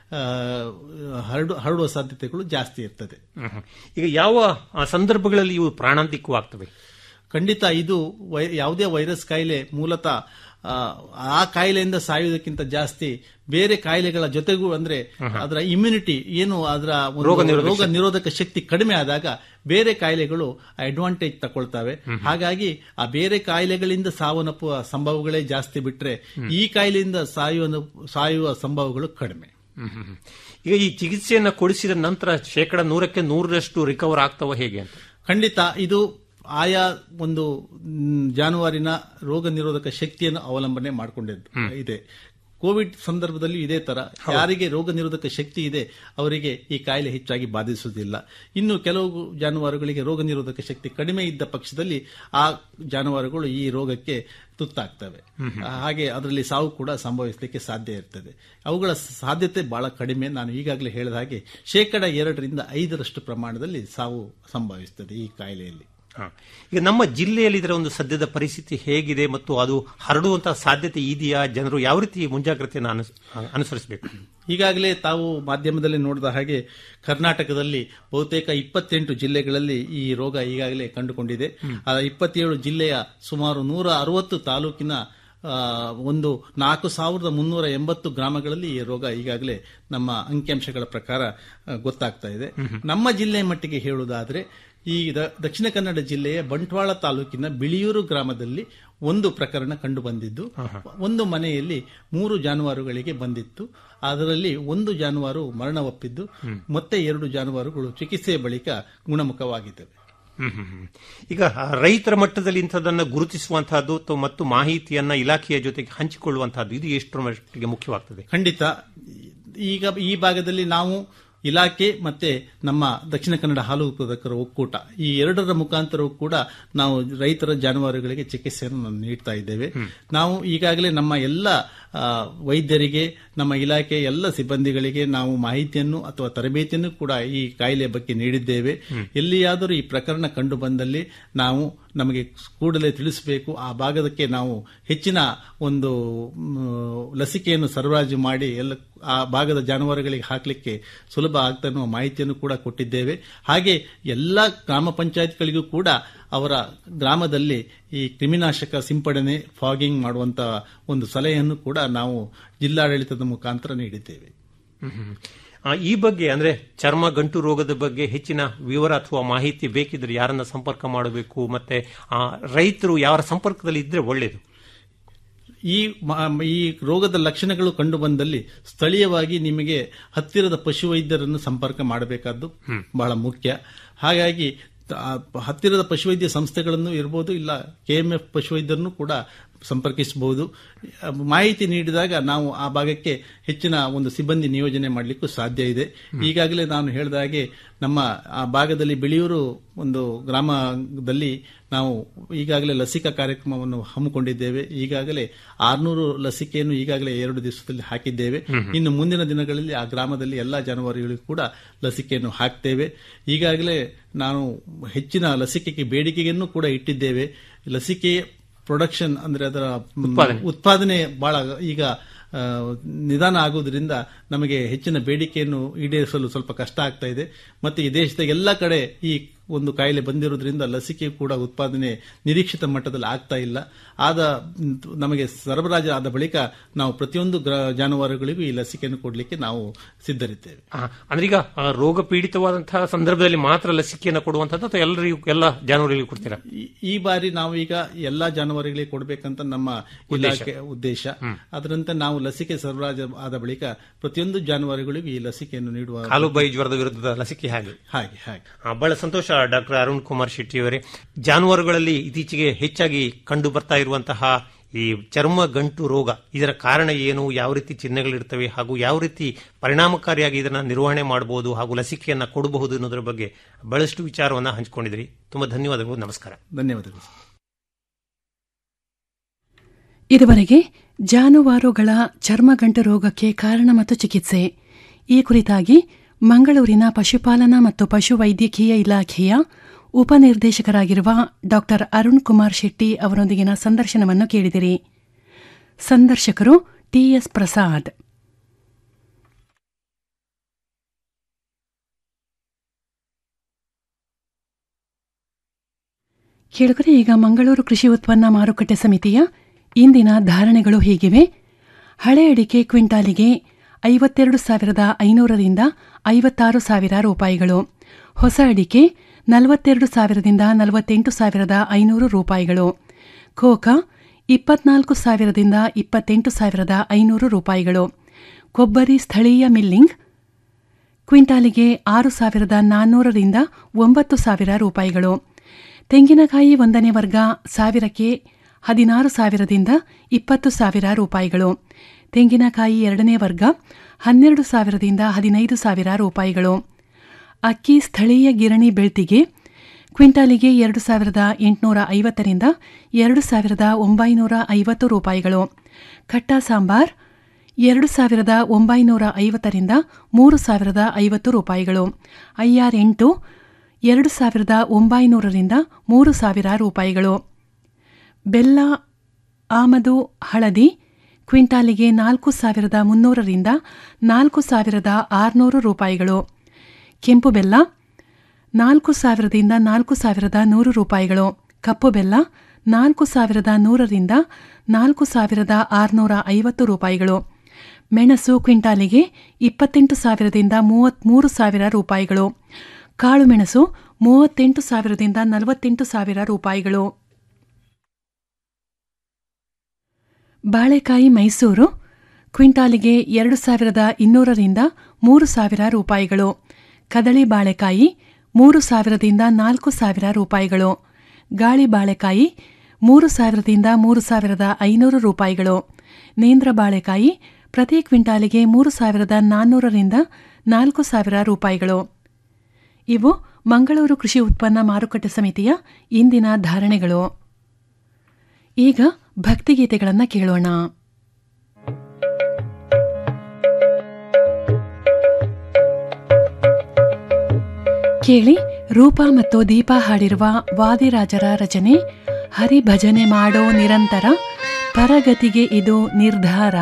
ಆ, ಹರಡು ಹರಡುವ ಸಾಧ್ಯತೆಗಳು ಜಾಸ್ತಿ ಇರ್ತದೆ ಹ್ಮ್. ಈಗ ಯಾವ ಆ, ಸಂದರ್ಭಗಳಲ್ಲಿ ಇವು ಪ್ರಾಣಾಂತಿಕವಾಗ್ತವೆ ಖಂಡಿತ ಇದು ವೈ- ಯಾವುದೇ ವೈರಸ್ ಕಾಯಿಲೆ ಮೂಲತಃ ಆ, ಆ ಕಾಯಿಲೆಯಿಂದ ಸಾಯುವುದಕ್ಕಿಂತ ಜಾಸ್ತಿ ಬೇರೆ ಕಾಯಿಲೆಗಳ ಜೊತೆಗೂ ಅಂದ್ರೆ ಅದರ ಇಮ್ಯುನಿಟಿ ಏನು ಅದರ ಒಂದು ರೋಗ ನಿರೋಧಕ ರೋಗ ಶಕ್ತಿ. ನಿರೋಧಕ ಶಕ್ತಿ ಕಡಿಮೆ ಆದಾಗ ಬೇರೆ ಕಾಯಿಲೆಗಳು ಅಡ್ವಾಂಟೇಜ್ ತಗೊಳ್ತವೆ ಹಾಗಾಗಿ ಆ ಬೇರೆ ಕಾಯಿಲೆಗಳಿಂದ ಸಾವನ್ನಪ್ಪುವ ಸಂಭವಗಳೇ ಜಾಸ್ತಿ ಬಿಟ್ರೆ ಈ ಕಾಯಿಲೆಯಿಂದ ಸಾಯುವ ಸಾಯುವ ಸಂಭವಗಳು ಕಡಿಮೆ ಹ್ಮ್, ಹ್ಮ್, ಹ್ಮ್. ಈಗ ಈ ಚಿಕಿತ್ಸೆಯನ್ನ ಕೊಡಿಸಿದ ನಂತರ ಶೇಕಡ ನೂರಕ್ಕೆ ನೂರರಷ್ಟು ರಿಕವರ್ ಆಗ್ತಾವ ಹೇಗೆ ಅಂತ ಖಂಡಿತ ಇದು ಆಯಾ ಒಂದು ಮ್, ಜಾನುವಾರಿನ ರೋಗ ನಿರೋಧಕ ಶಕ್ತಿಯನ್ನು ಅವಲಂಬನೆ ಮಾಡಿಕೊಂಡಿದ್ದು ಇದೆ ಕೋವಿಡ್ ಸಂದರ್ಭದಲ್ಲಿ ಇದೇ ತರ ಯಾರಿಗೆ ರೋಗ ನಿರೋಧಕ ಶಕ್ತಿ ಇದೆ ಅವರಿಗೆ ಈ ಕಾಯಿಲೆ ಹೆಚ್ಚಾಗಿ ಬಾಧಿಸುವುದಿಲ್ಲ ಇನ್ನು ಕೆಲವು ಜಾನುವಾರುಗಳಿಗೆ ರೋಗ ನಿರೋಧಕ ಶಕ್ತಿ ಕಡಿಮೆ ಇದ್ದ ಪಕ್ಷದಲ್ಲಿ ಆ ಜಾನುವಾರುಗಳು ಈ ರೋಗಕ್ಕೆ ತುತ್ತಾಗ್ತವೆ ಹಾಗೆ ಅದರಲ್ಲಿ ಸಾವು ಕೂಡ ಸಂಭವಿಸಲಿಕ್ಕೆ ಸಾಧ್ಯ ಇರ್ತದೆ ಅವುಗಳ ಸಾಧ್ಯತೆ ಬಹಳ ಕಡಿಮೆ ನಾನು ಈಗಾಗಲೇ ಹೇಳಿದ ಹಾಗೆ ಶೇಕಡ ಎರಡರಿಂದ ಐದರಷ್ಟು ಪ್ರಮಾಣದಲ್ಲಿ ಸಾವು ಸಂಭವಿಸ್ತದೆ ಈ ಕಾಯಿಲೆಯಲ್ಲಿ ಹ. ಈಗ ನಮ್ಮ ಜಿಲ್ಲೆಯಲ್ಲಿ ಇದರ ಒಂದು ಸದ್ಯದ ಪರಿಸ್ಥಿತಿ ಹೇಗಿದೆ ಮತ್ತು ಅದು ಹರಡುವಂತಹ ಸಾಧ್ಯತೆ ಇದೆಯಾ ಜನರು ಯಾವ ರೀತಿ ಮುಂಜಾಗ್ರತೆಯನ್ನು ಅನುಸ್- ಅನುಸರಿಸಬೇಕು ಈಗಾಗಲೇ ತಾವು ಮಾಧ್ಯಮದಲ್ಲಿ ನೋಡಿದ ಹಾಗೆ ಕರ್ನಾಟಕದಲ್ಲಿ ಬಹುತೇಕ ಇಪ್ಪತ್ತೆಂಟು ಜಿಲ್ಲೆಗಳಲ್ಲಿ ಈ ರೋಗ ಈಗಾಗಲೇ ಕಂಡುಕೊಂಡಿದೆ ಆ ಇಪ್ಪತ್ತೇಳು ಜಿಲ್ಲೆಯ ಸುಮಾರು ನೂರ ಅರವತ್ತು ತಾಲೂಕಿನ ಆ, ಒಂದು ನಾಲ್ಕು ಸಾವಿರದ ಮುನ್ನೂರ ಎಂಬತ್ತು ಗ್ರಾಮಗಳಲ್ಲಿ ಈ ರೋಗ ಈಗಾಗಲೇ ನಮ್ಮ ಅಂಕಿಅಂಶಗಳ ಪ್ರಕಾರ ಆ, ಗೊತ್ತಾಗ್ತಾ ಇದೆ ನಮ್ಮ ಜಿಲ್ಲೆಯ ಮಟ್ಟಿಗೆ ಹೇಳುವುದಾದ್ರೆ ಈ ದ- ದಕ್ಷಿಣ ಕನ್ನಡ ಜಿಲ್ಲೆಯ ಬಂಟ್ವಾಳ ತಾಲೂಕಿನ ಬಿಳಿಯೂರು ಗ್ರಾಮದಲ್ಲಿ ಒಂದು ಪ್ರಕರಣ ಕಂಡು ಬಂದಿದ್ದು ಒಂದು ಮನೆಯಲ್ಲಿ ಮೂರು ಜಾನುವಾರುಗಳಿಗೆ ಬಂದಿತ್ತು ಅದರಲ್ಲಿ ಒಂದು ಜಾನುವಾರು ಮರಣವಪ್ಪಿದ್ದು ಮತ್ತೆ ಎರಡು ಜಾನುವಾರುಗಳು ಚಿಕಿತ್ಸೆಯ ಬಳಿಕ ಗುಣಮುಖವಾಗಿದ್ದವೆ ಹ್ಮ್, ಹ್ಮ್, ಹ್ಮ್. ಈಗ ಆ, ರೈತರ ಮಟ್ಟದಲ್ಲಿ ಇಂಥದ್ದನ್ನ ಗುರುತಿಸುವಂತಹದ್ದು ತ- ಮತ್ತು ಮಾಹಿತಿಯನ್ನ ಇಲಾಖೆಯ ಜೊತೆಗೆ ಹಂಚಿಕೊಳ್ಳುವಂತಹದ್ದು ಇದು ಎಷ್ಟರ ಮಟ್ಟಿಗೆ ಮುಖ್ಯವಾಗ್ತದೆ ಖಂಡಿತ ಈಗ ಈ ಭಾಗದಲ್ಲಿ ನಾವು ಇಲಾಖೆ ಮತ್ತೆ ನಮ್ಮ ದಕ್ಷಿಣ ಕನ್ನಡ ಹಾಲು ಉತ್ಪಾದಕರ ಒಕ್ಕೂಟ ಈ ಎರಡರ ಮುಖಾಂತರವೂ ಕೂಡ ನಾವು ರೈತರ ಜಾನುವಾರುಗಳಿಗೆ ಚಿಕಿತ್ಸೆಯನ್ನು ನಾವು ನೀಡ್ತಾ ಇದ್ದೇವೆ ನಾವು ಈಗಾಗಲೇ ನಮ್ಮ ಎಲ್ಲ ಆ, ವೈದ್ಯರಿಗೆ ನಮ್ಮ ಇಲಾಖೆ ಎಲ್ಲ ಸಿಬ್ಬಂದಿಗಳಿಗೆ ನಾವು ಮಾಹಿತಿಯನ್ನು ಅಥವಾ ತರಬೇತಿಯನ್ನು ಕೂಡ ಈ ಕಾಯಿಲೆ ಬಗ್ಗೆ ನೀಡಿದ್ದೇವೆ ಎಲ್ಲಿಯಾದರೂ ಈ ಪ್ರಕರಣ ಕಂಡು ಬಂದಲ್ಲಿ ನಾವು ನಮಗೆ ಕೂಡಲೇ ತಿಳಿಸಬೇಕು ಆ ಭಾಗದಕ್ಕೆ ನಾವು ಹೆಚ್ಚಿನ ಒಂದು ಮ್, ಲಸಿಕೆಯನ್ನು ಸರಬರಾಜು ಮಾಡಿ ಎಲ್ಲ ಆ ಭಾಗದ ಜಾನುವಾರುಗಳಿಗೆ ಹಾಕಲಿಕ್ಕೆ ಸುಲಭ ಆಗ್ತಾ ಅನ್ನುವ ಮಾಹಿತಿಯನ್ನು ಕೂಡ ಕೊಟ್ಟಿದ್ದೇವೆ ಹಾಗೆ ಎಲ್ಲ ಗ್ರಾಮ ಪಂಚಾಯತ್ಗಳಿಗೂ ಕೂಡ ಅವರ ಗ್ರಾಮದಲ್ಲಿ ಈ ಕ್ರಿಮಿನಾಶಕ ಸಿಂಪಡಣೆ ಫಾಗಿಂಗ್ ಮಾಡುವಂತ ಒಂದು ಸಲಹೆಯನ್ನು ಕೂಡ ನಾವು ಜಿಲ್ಲಾಡಳಿತದ ಮುಖಾಂತರ ನೀಡಿದ್ದೇವೆ ಹ್ಮ್, ಹ್ಮ್. ಆ, ಈ ಬಗ್ಗೆ ಅಂದ್ರೆ ಚರ್ಮ ಗಂಟು ರೋಗದ ಬಗ್ಗೆ ಹೆಚ್ಚಿನ ವಿವರ ಅಥವಾ ಮಾಹಿತಿ ಬೇಕಿದ್ರೆ ಯಾರನ್ನ ಸಂಪರ್ಕ ಮಾಡಬೇಕು ಮತ್ತೆ ಆ, ರೈತರು ಯಾರ ಸಂಪರ್ಕದಲ್ಲಿ ಇದ್ರೆ ಒಳ್ಳೇದು ಈ ಮ- ಈ ರೋಗದ ಲಕ್ಷಣಗಳು ಕಂಡು ಬಂದಲ್ಲಿ ಸ್ಥಳೀಯವಾಗಿ ನಿಮಗೆ ಹತ್ತಿರದ ಪಶುವೈದ್ಯರನ್ನು ಸಂಪರ್ಕ ಮಾಡಬೇಕಾದ್ದು ಬಹಳ ಮುಖ್ಯ ಹಾಗಾಗಿ ತ- ಆ ಹತ್ತಿರದ ಪಶುವೈದ್ಯ ಸಂಸ್ಥೆಗಳನ್ನು ಇರಬಹುದು ಇಲ್ಲ ಕೆಎಂಎಫ್ ಪಶುವೈದ್ಯರನ್ನು ಕೂಡ ಸಂಪರ್ಕಿಸಬಹುದು ಮಾಹಿತಿ ನೀಡಿದಾಗ ನಾವು ಆ ಭಾಗಕ್ಕೆ ಹೆಚ್ಚಿನ ಒಂದು ಸಿಬ್ಬಂದಿ ನಿಯೋಜನೆ ಮಾಡಲಿಕ್ಕೂ ಸಾಧ್ಯ ಇದೆ ಈಗಾಗಲೇ ನಾನು ಹೇಳಿದ ಹಾಗೆ ನಮ್ಮ ಆ ಭಾಗದಲ್ಲಿ ಬಿಳಿಯೂರು ಒಂದು ಗ್ರಾಮದಲ್ಲಿ ನಾವು ಈಗಾಗಲೇ ಲಸಿಕಾ ಕಾರ್ಯಕ್ರಮವನ್ನು ಹಮ್ಮಿಕೊಂಡಿದ್ದೇವೆ ಈಗಾಗಲೇ ಆರ್ನೂರು ಲಸಿಕೆಯನ್ನು ಈಗಾಗಲೇ ಎರಡು ದಿವಸದಲ್ಲಿ ಹಾಕಿದ್ದೇವೆ ಇನ್ನು ಮುಂದಿನ ದಿನಗಳಲ್ಲಿ ಆ ಗ್ರಾಮದಲ್ಲಿ ಎಲ್ಲಾ ಜಾನುವಾರುಗಳಿಗೂ ಕೂಡ ಲಸಿಕೆಯನ್ನು ಹಾಕ್ತೇವೆ ಈಗಾಗಲೇ ನಾವು ಹೆಚ್ಚಿನ ಲಸಿಕೆಗೆ ಬೇಡಿಕೆಯನ್ನು ಕೂಡ ಇಟ್ಟಿದ್ದೇವೆ ಲಸಿಕೆ ಪ್ರೊಡಕ್ಷನ್ ಅಂದ್ರೆ ಅದರ ಮ್, ಉತ್ಪಾದನೆ. ಉತ್ಪಾದನೆ ಬಹಳ ಈಗ ಆ, ನಿಧಾನ ಆಗುವುದರಿಂದ ನಮಗೆ ಹೆಚ್ಚಿನ ಬೇಡಿಕೆಯನ್ನು ಈಡೇರಿಸಲು ಸ್ವಲ್ಪ ಕಷ್ಟ ಆಗ್ತಾ ಇದೆ ಮತ್ತೆ ಈ ದೇಶದ ಎಲ್ಲ ಕಡೆ ಈ ಒಂದು ಕಾಯಿಲೆ ಬಂದಿರೋದ್ರಿಂದ ಲಸಿಕೆ ಕೂಡ ಉತ್ಪಾದನೆ ನಿರೀಕ್ಷಿತ ಮಟ್ಟದಲ್ಲಿ ಆಗ್ತಾ ಇಲ್ಲ ಆದ ಮ್, ನಮಗೆ ಸರಬರಾಜು ಆದ ಬಳಿಕ ನಾವು ಪ್ರತಿಯೊಂದು ಗ್ರ- ಜಾನುವಾರುಗಳಿಗೂ ಈ ಲಸಿಕೆಯನ್ನು ಕೊಡಲಿಕ್ಕೆ ನಾವು ಸಿದ್ಧರಿದ್ದೇವೆ ಆ, ಅಂದ್ರೆ ಈಗ ಆ, ರೋಗ ಪೀಡಿತವಾದಂತಹ ಸಂದರ್ಭದಲ್ಲಿ ಮಾತ್ರ ಲಸಿಕೆಯನ್ನು ಕೊಡುವಂತದ್ದು ಅಥವಾ ಎಲ್ಲರಿಗೂ ಎಲ್ಲ ಜಾನುವಾರುಗಳಿಗೂ ಕೊಡ್ತೀರಾ ಈ- ಈ ಬಾರಿ ನಾವು ಈಗ ಎಲ್ಲಾ ಜಾನುವಾರುಗಳಿಗೆ ಕೊಡಬೇಕಂತ ನಮ್ಮ ಉದ್ದೇಶ. ಇಲಾಖೆ ಉದ್ದೇಶ ಅದರಂತೆ ನಾವು ಲಸಿಕೆ ಸರಬರಾಜು ಆದ ಬಳಿಕ ಪ್ರತಿಯೊಂದು ಜಾನುವಾರುಗಳಿಗೂ ಈ ಲಸಿಕೆಯನ್ನು ನೀಡುವ ಕಾಲುಬಾಯಿ ಜ್ವರದ ವಿರುದ್ಧದ ಲಸಿಕೆ ಹಾಗೆ ಹಾಗೆ ಹಾಗೆ ಆ, ಬಹಳ ಸಂತೋಷ ಡಾಕ್ಟರ್ ಅರುಣ್ ಕುಮಾರ್ ಶೆಟ್ಟಿ ಅವರೇ ಜಾನುವಾರುಗಳಲ್ಲಿ ಇತ್ತೀಚೆಗೆ ಹೆಚ್ಚಾಗಿ ಕಂಡು ಬರ್ತಾ ಇರುವಂತಹ ಈ ಚರ್ಮ ಗಂಟು ರೋಗ ಇದರ ಕಾರಣ ಏನು ಯಾವ ರೀತಿ ಚಿಹ್ನೆಗಳಿರ್ತವೆ ಹಾಗೂ ಯಾವ ರೀತಿ ಪರಿಣಾಮಕಾರಿಯಾಗಿ ಇದನ್ನ ನಿರ್ವಹಣೆ ಮಾಡಬಹುದು ಹಾಗೂ ಲಸಿಕೆಯನ್ನ ಕೊಡಬಹುದು ಅನ್ನೋದರ ಬಗ್ಗೆ ಬಹಳಷ್ಟು ವಿಚಾರವನ್ನ ಹಂಚಿಕೊಂಡಿದ್ರಿ ತುಂಬಾ ಧನ್ಯವಾದಗಳು ನಮಸ್ಕಾರ ಧನ್ಯವಾದಗಳು ಇದುವರೆಗೆ ಜಾನುವಾರುಗಳ ಚರ್ಮಗಂಟು ರೋಗಕ್ಕೆ ಕಾರಣ ಮತ್ತು ಚಿಕಿತ್ಸೆ ಈ ಕುರಿತಾಗಿ ಮಂಗಳೂರಿನ ಪಶುಪಾಲನಾ ಮತ್ತು ಪಶುವೈದ್ಯಕೀಯ ಇಲಾಖೆಯ ಉಪನಿರ್ದೇಶಕರಾಗಿರುವ ಡಾಕ್ಟರ್ ಅರುಣ್ ಕುಮಾರ್ ಶೆಟ್ಟಿ ಅವರೊಂದಿಗಿನ ಸಂದರ್ಶನವನ್ನು ಕೇಳಿದಿರಿ ಸಂದರ್ಶಕರು ಟಿಎಸ್ ಪ್ರಸಾದ್ ಕೇಳಿದ್ರೆ ಈಗ ಮಂಗಳೂರು ಕೃಷಿ ಉತ್ಪನ್ನ ಮಾರುಕಟ್ಟೆ ಸಮಿತಿಯ ಇಂದಿನ ಧಾರಣೆಗಳು ಹೀಗಿವೆ ಹಳೆ ಅಡಿಕೆ ಕ್ವಿಂಟಾಲಿಗೆ ಐವತ್ತೆರಡು ಸಾವಿರದ ಐನೂರರಿಂದ ಐವತ್ತಾರು ಸಾವಿರ ರೂಪಾಯಿಗಳು ಹೊಸ ಅಡಿಕೆ ನಲವತ್ತೆರಡು ಸಾವಿರದಿಂದ ನಲವತ್ತೆಂಟು ಸಾವಿರದ ಐನೂರು ರೂಪಾಯಿಗಳು ಖೋಖಾ ಇಪ್ಪತ್ನಾಲ್ಕು ಸಾವಿರದಿಂದ ಇಪ್ಪತ್ತೆಂಟು ಸಾವಿರದ ಐನೂರು ರೂಪಾಯಿಗಳು ಕೊಬ್ಬರಿ ಸ್ಥಳೀಯ ಮಿಲ್ಲಿಂಗ್ ಕ್ವಿಂಟಾಲಿಗೆ ಆರು ಸಾವಿರದ ನಾನ್ನೂರರಿಂದ ಒಂಬತ್ತು ಸಾವಿರ ರೂಪಾಯಿಗಳು ತೆಂಗಿನಕಾಯಿ ಒಂದನೇ ವರ್ಗ ಸಾವಿರಕ್ಕೆ ಹದಿನಾರು ಸಾವಿರದಿಂದ ಇಪ್ಪತ್ತು ಸಾವಿರ ರೂಪಾಯಿಗಳು ತೆಂಗಿನಕಾಯಿ ಎರಡನೇ ವರ್ಗ ಹನ್ನೆರಡು ಸಾವಿರದಿಂದ ಹದಿನೈದು ಸಾವಿರ ರೂಪಾಯಿಗಳು ಅಕ್ಕಿ ಸ್ಥಳೀಯ ಗಿರಣಿ ಬೆಳ್ತಿಗೆ ಕ್ವಿಂಟಾಲಿಗೆ ಎರಡು ಸಾವಿರದ ಎಂಟುನೂರ ಐವತ್ತರಿಂದ ಎರಡು ಸಾವಿರದ ಒಂಬೈನೂರ ಐವತ್ತು ರೂಪಾಯಿಗಳು ಕಟ್ಟ ಸಾಂಬಾರ್ ಎರಡು ಸಾವಿರದ ಒಂಬೈನೂರ ಐವತ್ತರಿಂದ ಮೂರು ಸಾವಿರದ ಐವತ್ತು ರೂಪಾಯಿಗಳು ಐಆರ್ ಎಂಟು ಎರಡು ಸಾವಿರದ ಒಂಬೈನೂರರಿಂದ ಮೂರು ಸಾವಿರ ರೂಪಾಯಿಗಳು ಬೆಲ್ಲ ಆಮದು ಹಳದಿ ಕ್ವಿಂಟಾಲಿಗೆ ನಾಲ್ಕು ಸಾವಿರದ ಮುನ್ನೂರರಿಂದ ನಾಲ್ಕು ಸಾವಿರದ ಆರುನೂರು ರೂಪಾಯಿಗಳು ಕೆಂಪು ಬೆಲ್ಲ ನಾಲ್ಕು ಸಾವಿರದಿಂದ ನಾಲ್ಕು ಸಾವಿರದ ನೂರು ರೂಪಾಯಿಗಳು ಕಪ್ಪು ಬೆಲ್ಲ ನಾಲ್ಕು ಸಾವಿರದ ನೂರರಿಂದ ನಾಲ್ಕು ಸಾವಿರದ ಆರುನೂರ ಐವತ್ತು ರೂಪಾಯಿಗಳು ಮೆಣಸು ಕ್ವಿಂಟಾಲಿಗೆ ಇಪ್ಪತ್ತೆಂಟು ಸಾವಿರದಿಂದ ಮೂವತ್ತ್ಮೂರು ಸಾವಿರ ರೂಪಾಯಿಗಳು ಕಾಳು ಮೆಣಸು ಮೂವತ್ತೆಂಟು ಸಾವಿರದಿಂದ ನಲವತ್ತೆಂಟು ಸಾವಿರ ರೂಪಾಯಿಗಳು ಬಾಳೆಕಾಯಿ ಮೈಸೂರು ಕ್ವಿಂಟಾಲಿಗೆ ಎರಡು ಸಾವಿರದ ಇನ್ನೂರರಿಂದ ಮೂರು ಸಾವಿರ ರೂಪಾಯಿಗಳು ಕದಳಿ ಬಾಳೆಕಾಯಿ ಮೂರು ಸಾವಿರದಿಂದ ನಾಲ್ಕು ಸಾವಿರ ರೂಪಾಯಿಗಳು ಗಾಳಿ ಬಾಳೆಕಾಯಿ ಮೂರು ಸಾವಿರದಿಂದ ಮೂರು ಸಾವಿರದ ಐನೂರು ರೂಪಾಯಿಗಳು ನೇಂದ್ರ ಬಾಳೆಕಾಯಿ ಪ್ರತಿ ಕ್ವಿಂಟಾಲಿಗೆ ಮೂರು ಸಾವಿರದ ನಾನ್ನೂರರಿಂದ ನಾಲ್ಕು ಸಾವಿರ ರೂಪಾಯಿಗಳು ಇವು ಮಂಗಳೂರು ಕೃಷಿ ಉತ್ಪನ್ನ ಮಾರುಕಟ್ಟೆ ಸಮಿತಿಯ ಇಂದಿನ ಧಾರಣೆಗಳು ಈಗ ಭಕ್ತಿಗೀತೆಗಳನ್ನು ಕೇಳೋಣ ಕೇಳಿ ರೂಪಾ ಮತ್ತು ದೀಪಾ ಹಾಡಿರುವ ವಾದಿರಾಜರ ರಚನೆ ಹರಿಭಜನೆ ಮಾಡೋ ನಿರಂತರ ಪರಗತಿಗೆ ಇದು ನಿರ್ಧಾರ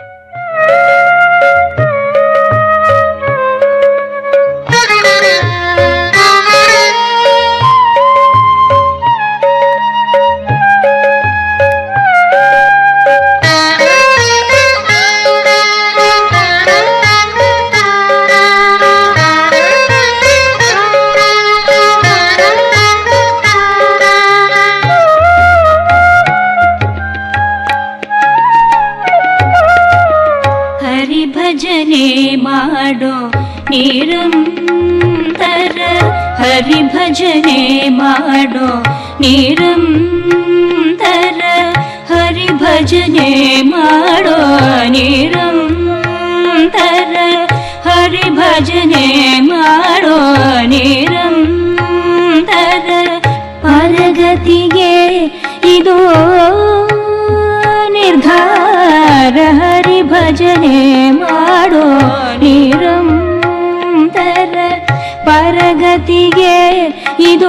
ಹರಿಭಜನೆ ಮಾಡೋ ನಿರಂತರ ಹರಿಭಜನೆ ಮಾಡೋ ನಿರಂತರ ಹರಿಭಜನೆ ಮಾಡೋ ನಿರಂತರ ಹರಿಭಜನೆ ಮಾಡೋ ನಿರಂತರ ಪರಗತಿಗೆ ಇದು ನಿರ್ಧಾರ ಹರಿಭಜನೆ ಮಾಡೋ ನಿರಂತರ ಪರಗತಿಗೆ ಇದು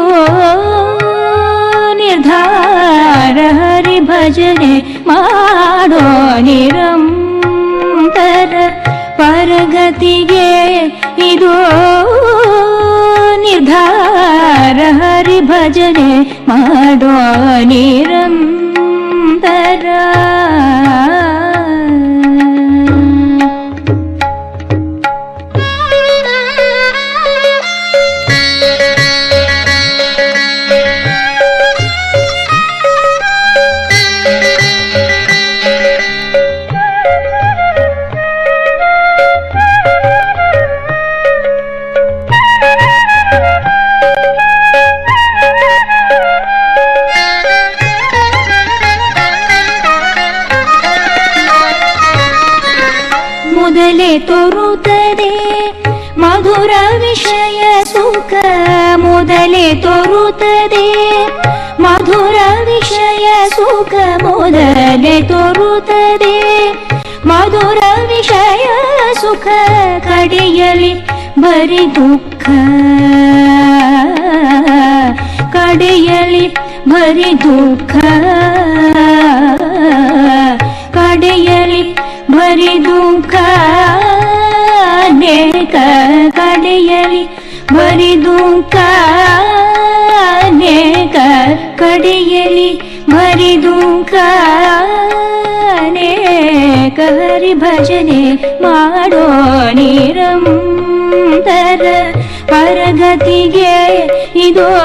ನಿರ್ಧಾರ ಹರಿಭಜನೆ ಮಾಡೋ ನಿರಂತರ ಪರಗತಿಗೆ ಇದು ನಿರ್ಧಾರ ಹರಿಭಜನೆ ಮಾಡೋ ನಿರಂತರ ಮೊದಲೇ ತೋರುತ್ತದೆ ಮಧುರ ವಿಷಯ ಸುಖ ಮೊದಲೇ ತೋರುತ್ತದೆ ಮಧುರ ವಿಷಯ ಸುಖ ಮೊದಲೇ ತೋರುತ್ತದೆ ಮಧುರ ವಿಷಯ ಸುಖ ಕಡೆಯಲಿ ಬರಿ ದುಃಖ ಕಡೆಯಲಿ ಬರಿ ದುಃಖ ಕಡೆಯಲಿ ಬರಿ ದುಃಖ ಅನೇಕ ಕಡೆಯಲಿ ಬರಿ ದುಃಖ ಅನೇಕ ಕಡೆಯಲಿ ಮರಿದುಂಕ ಅನೇಕ ಹರಿ ಭಜನೆ ಮಾಡೋ ನಿರಂತರ ಪರಗತಿಗೆ ಇದೋ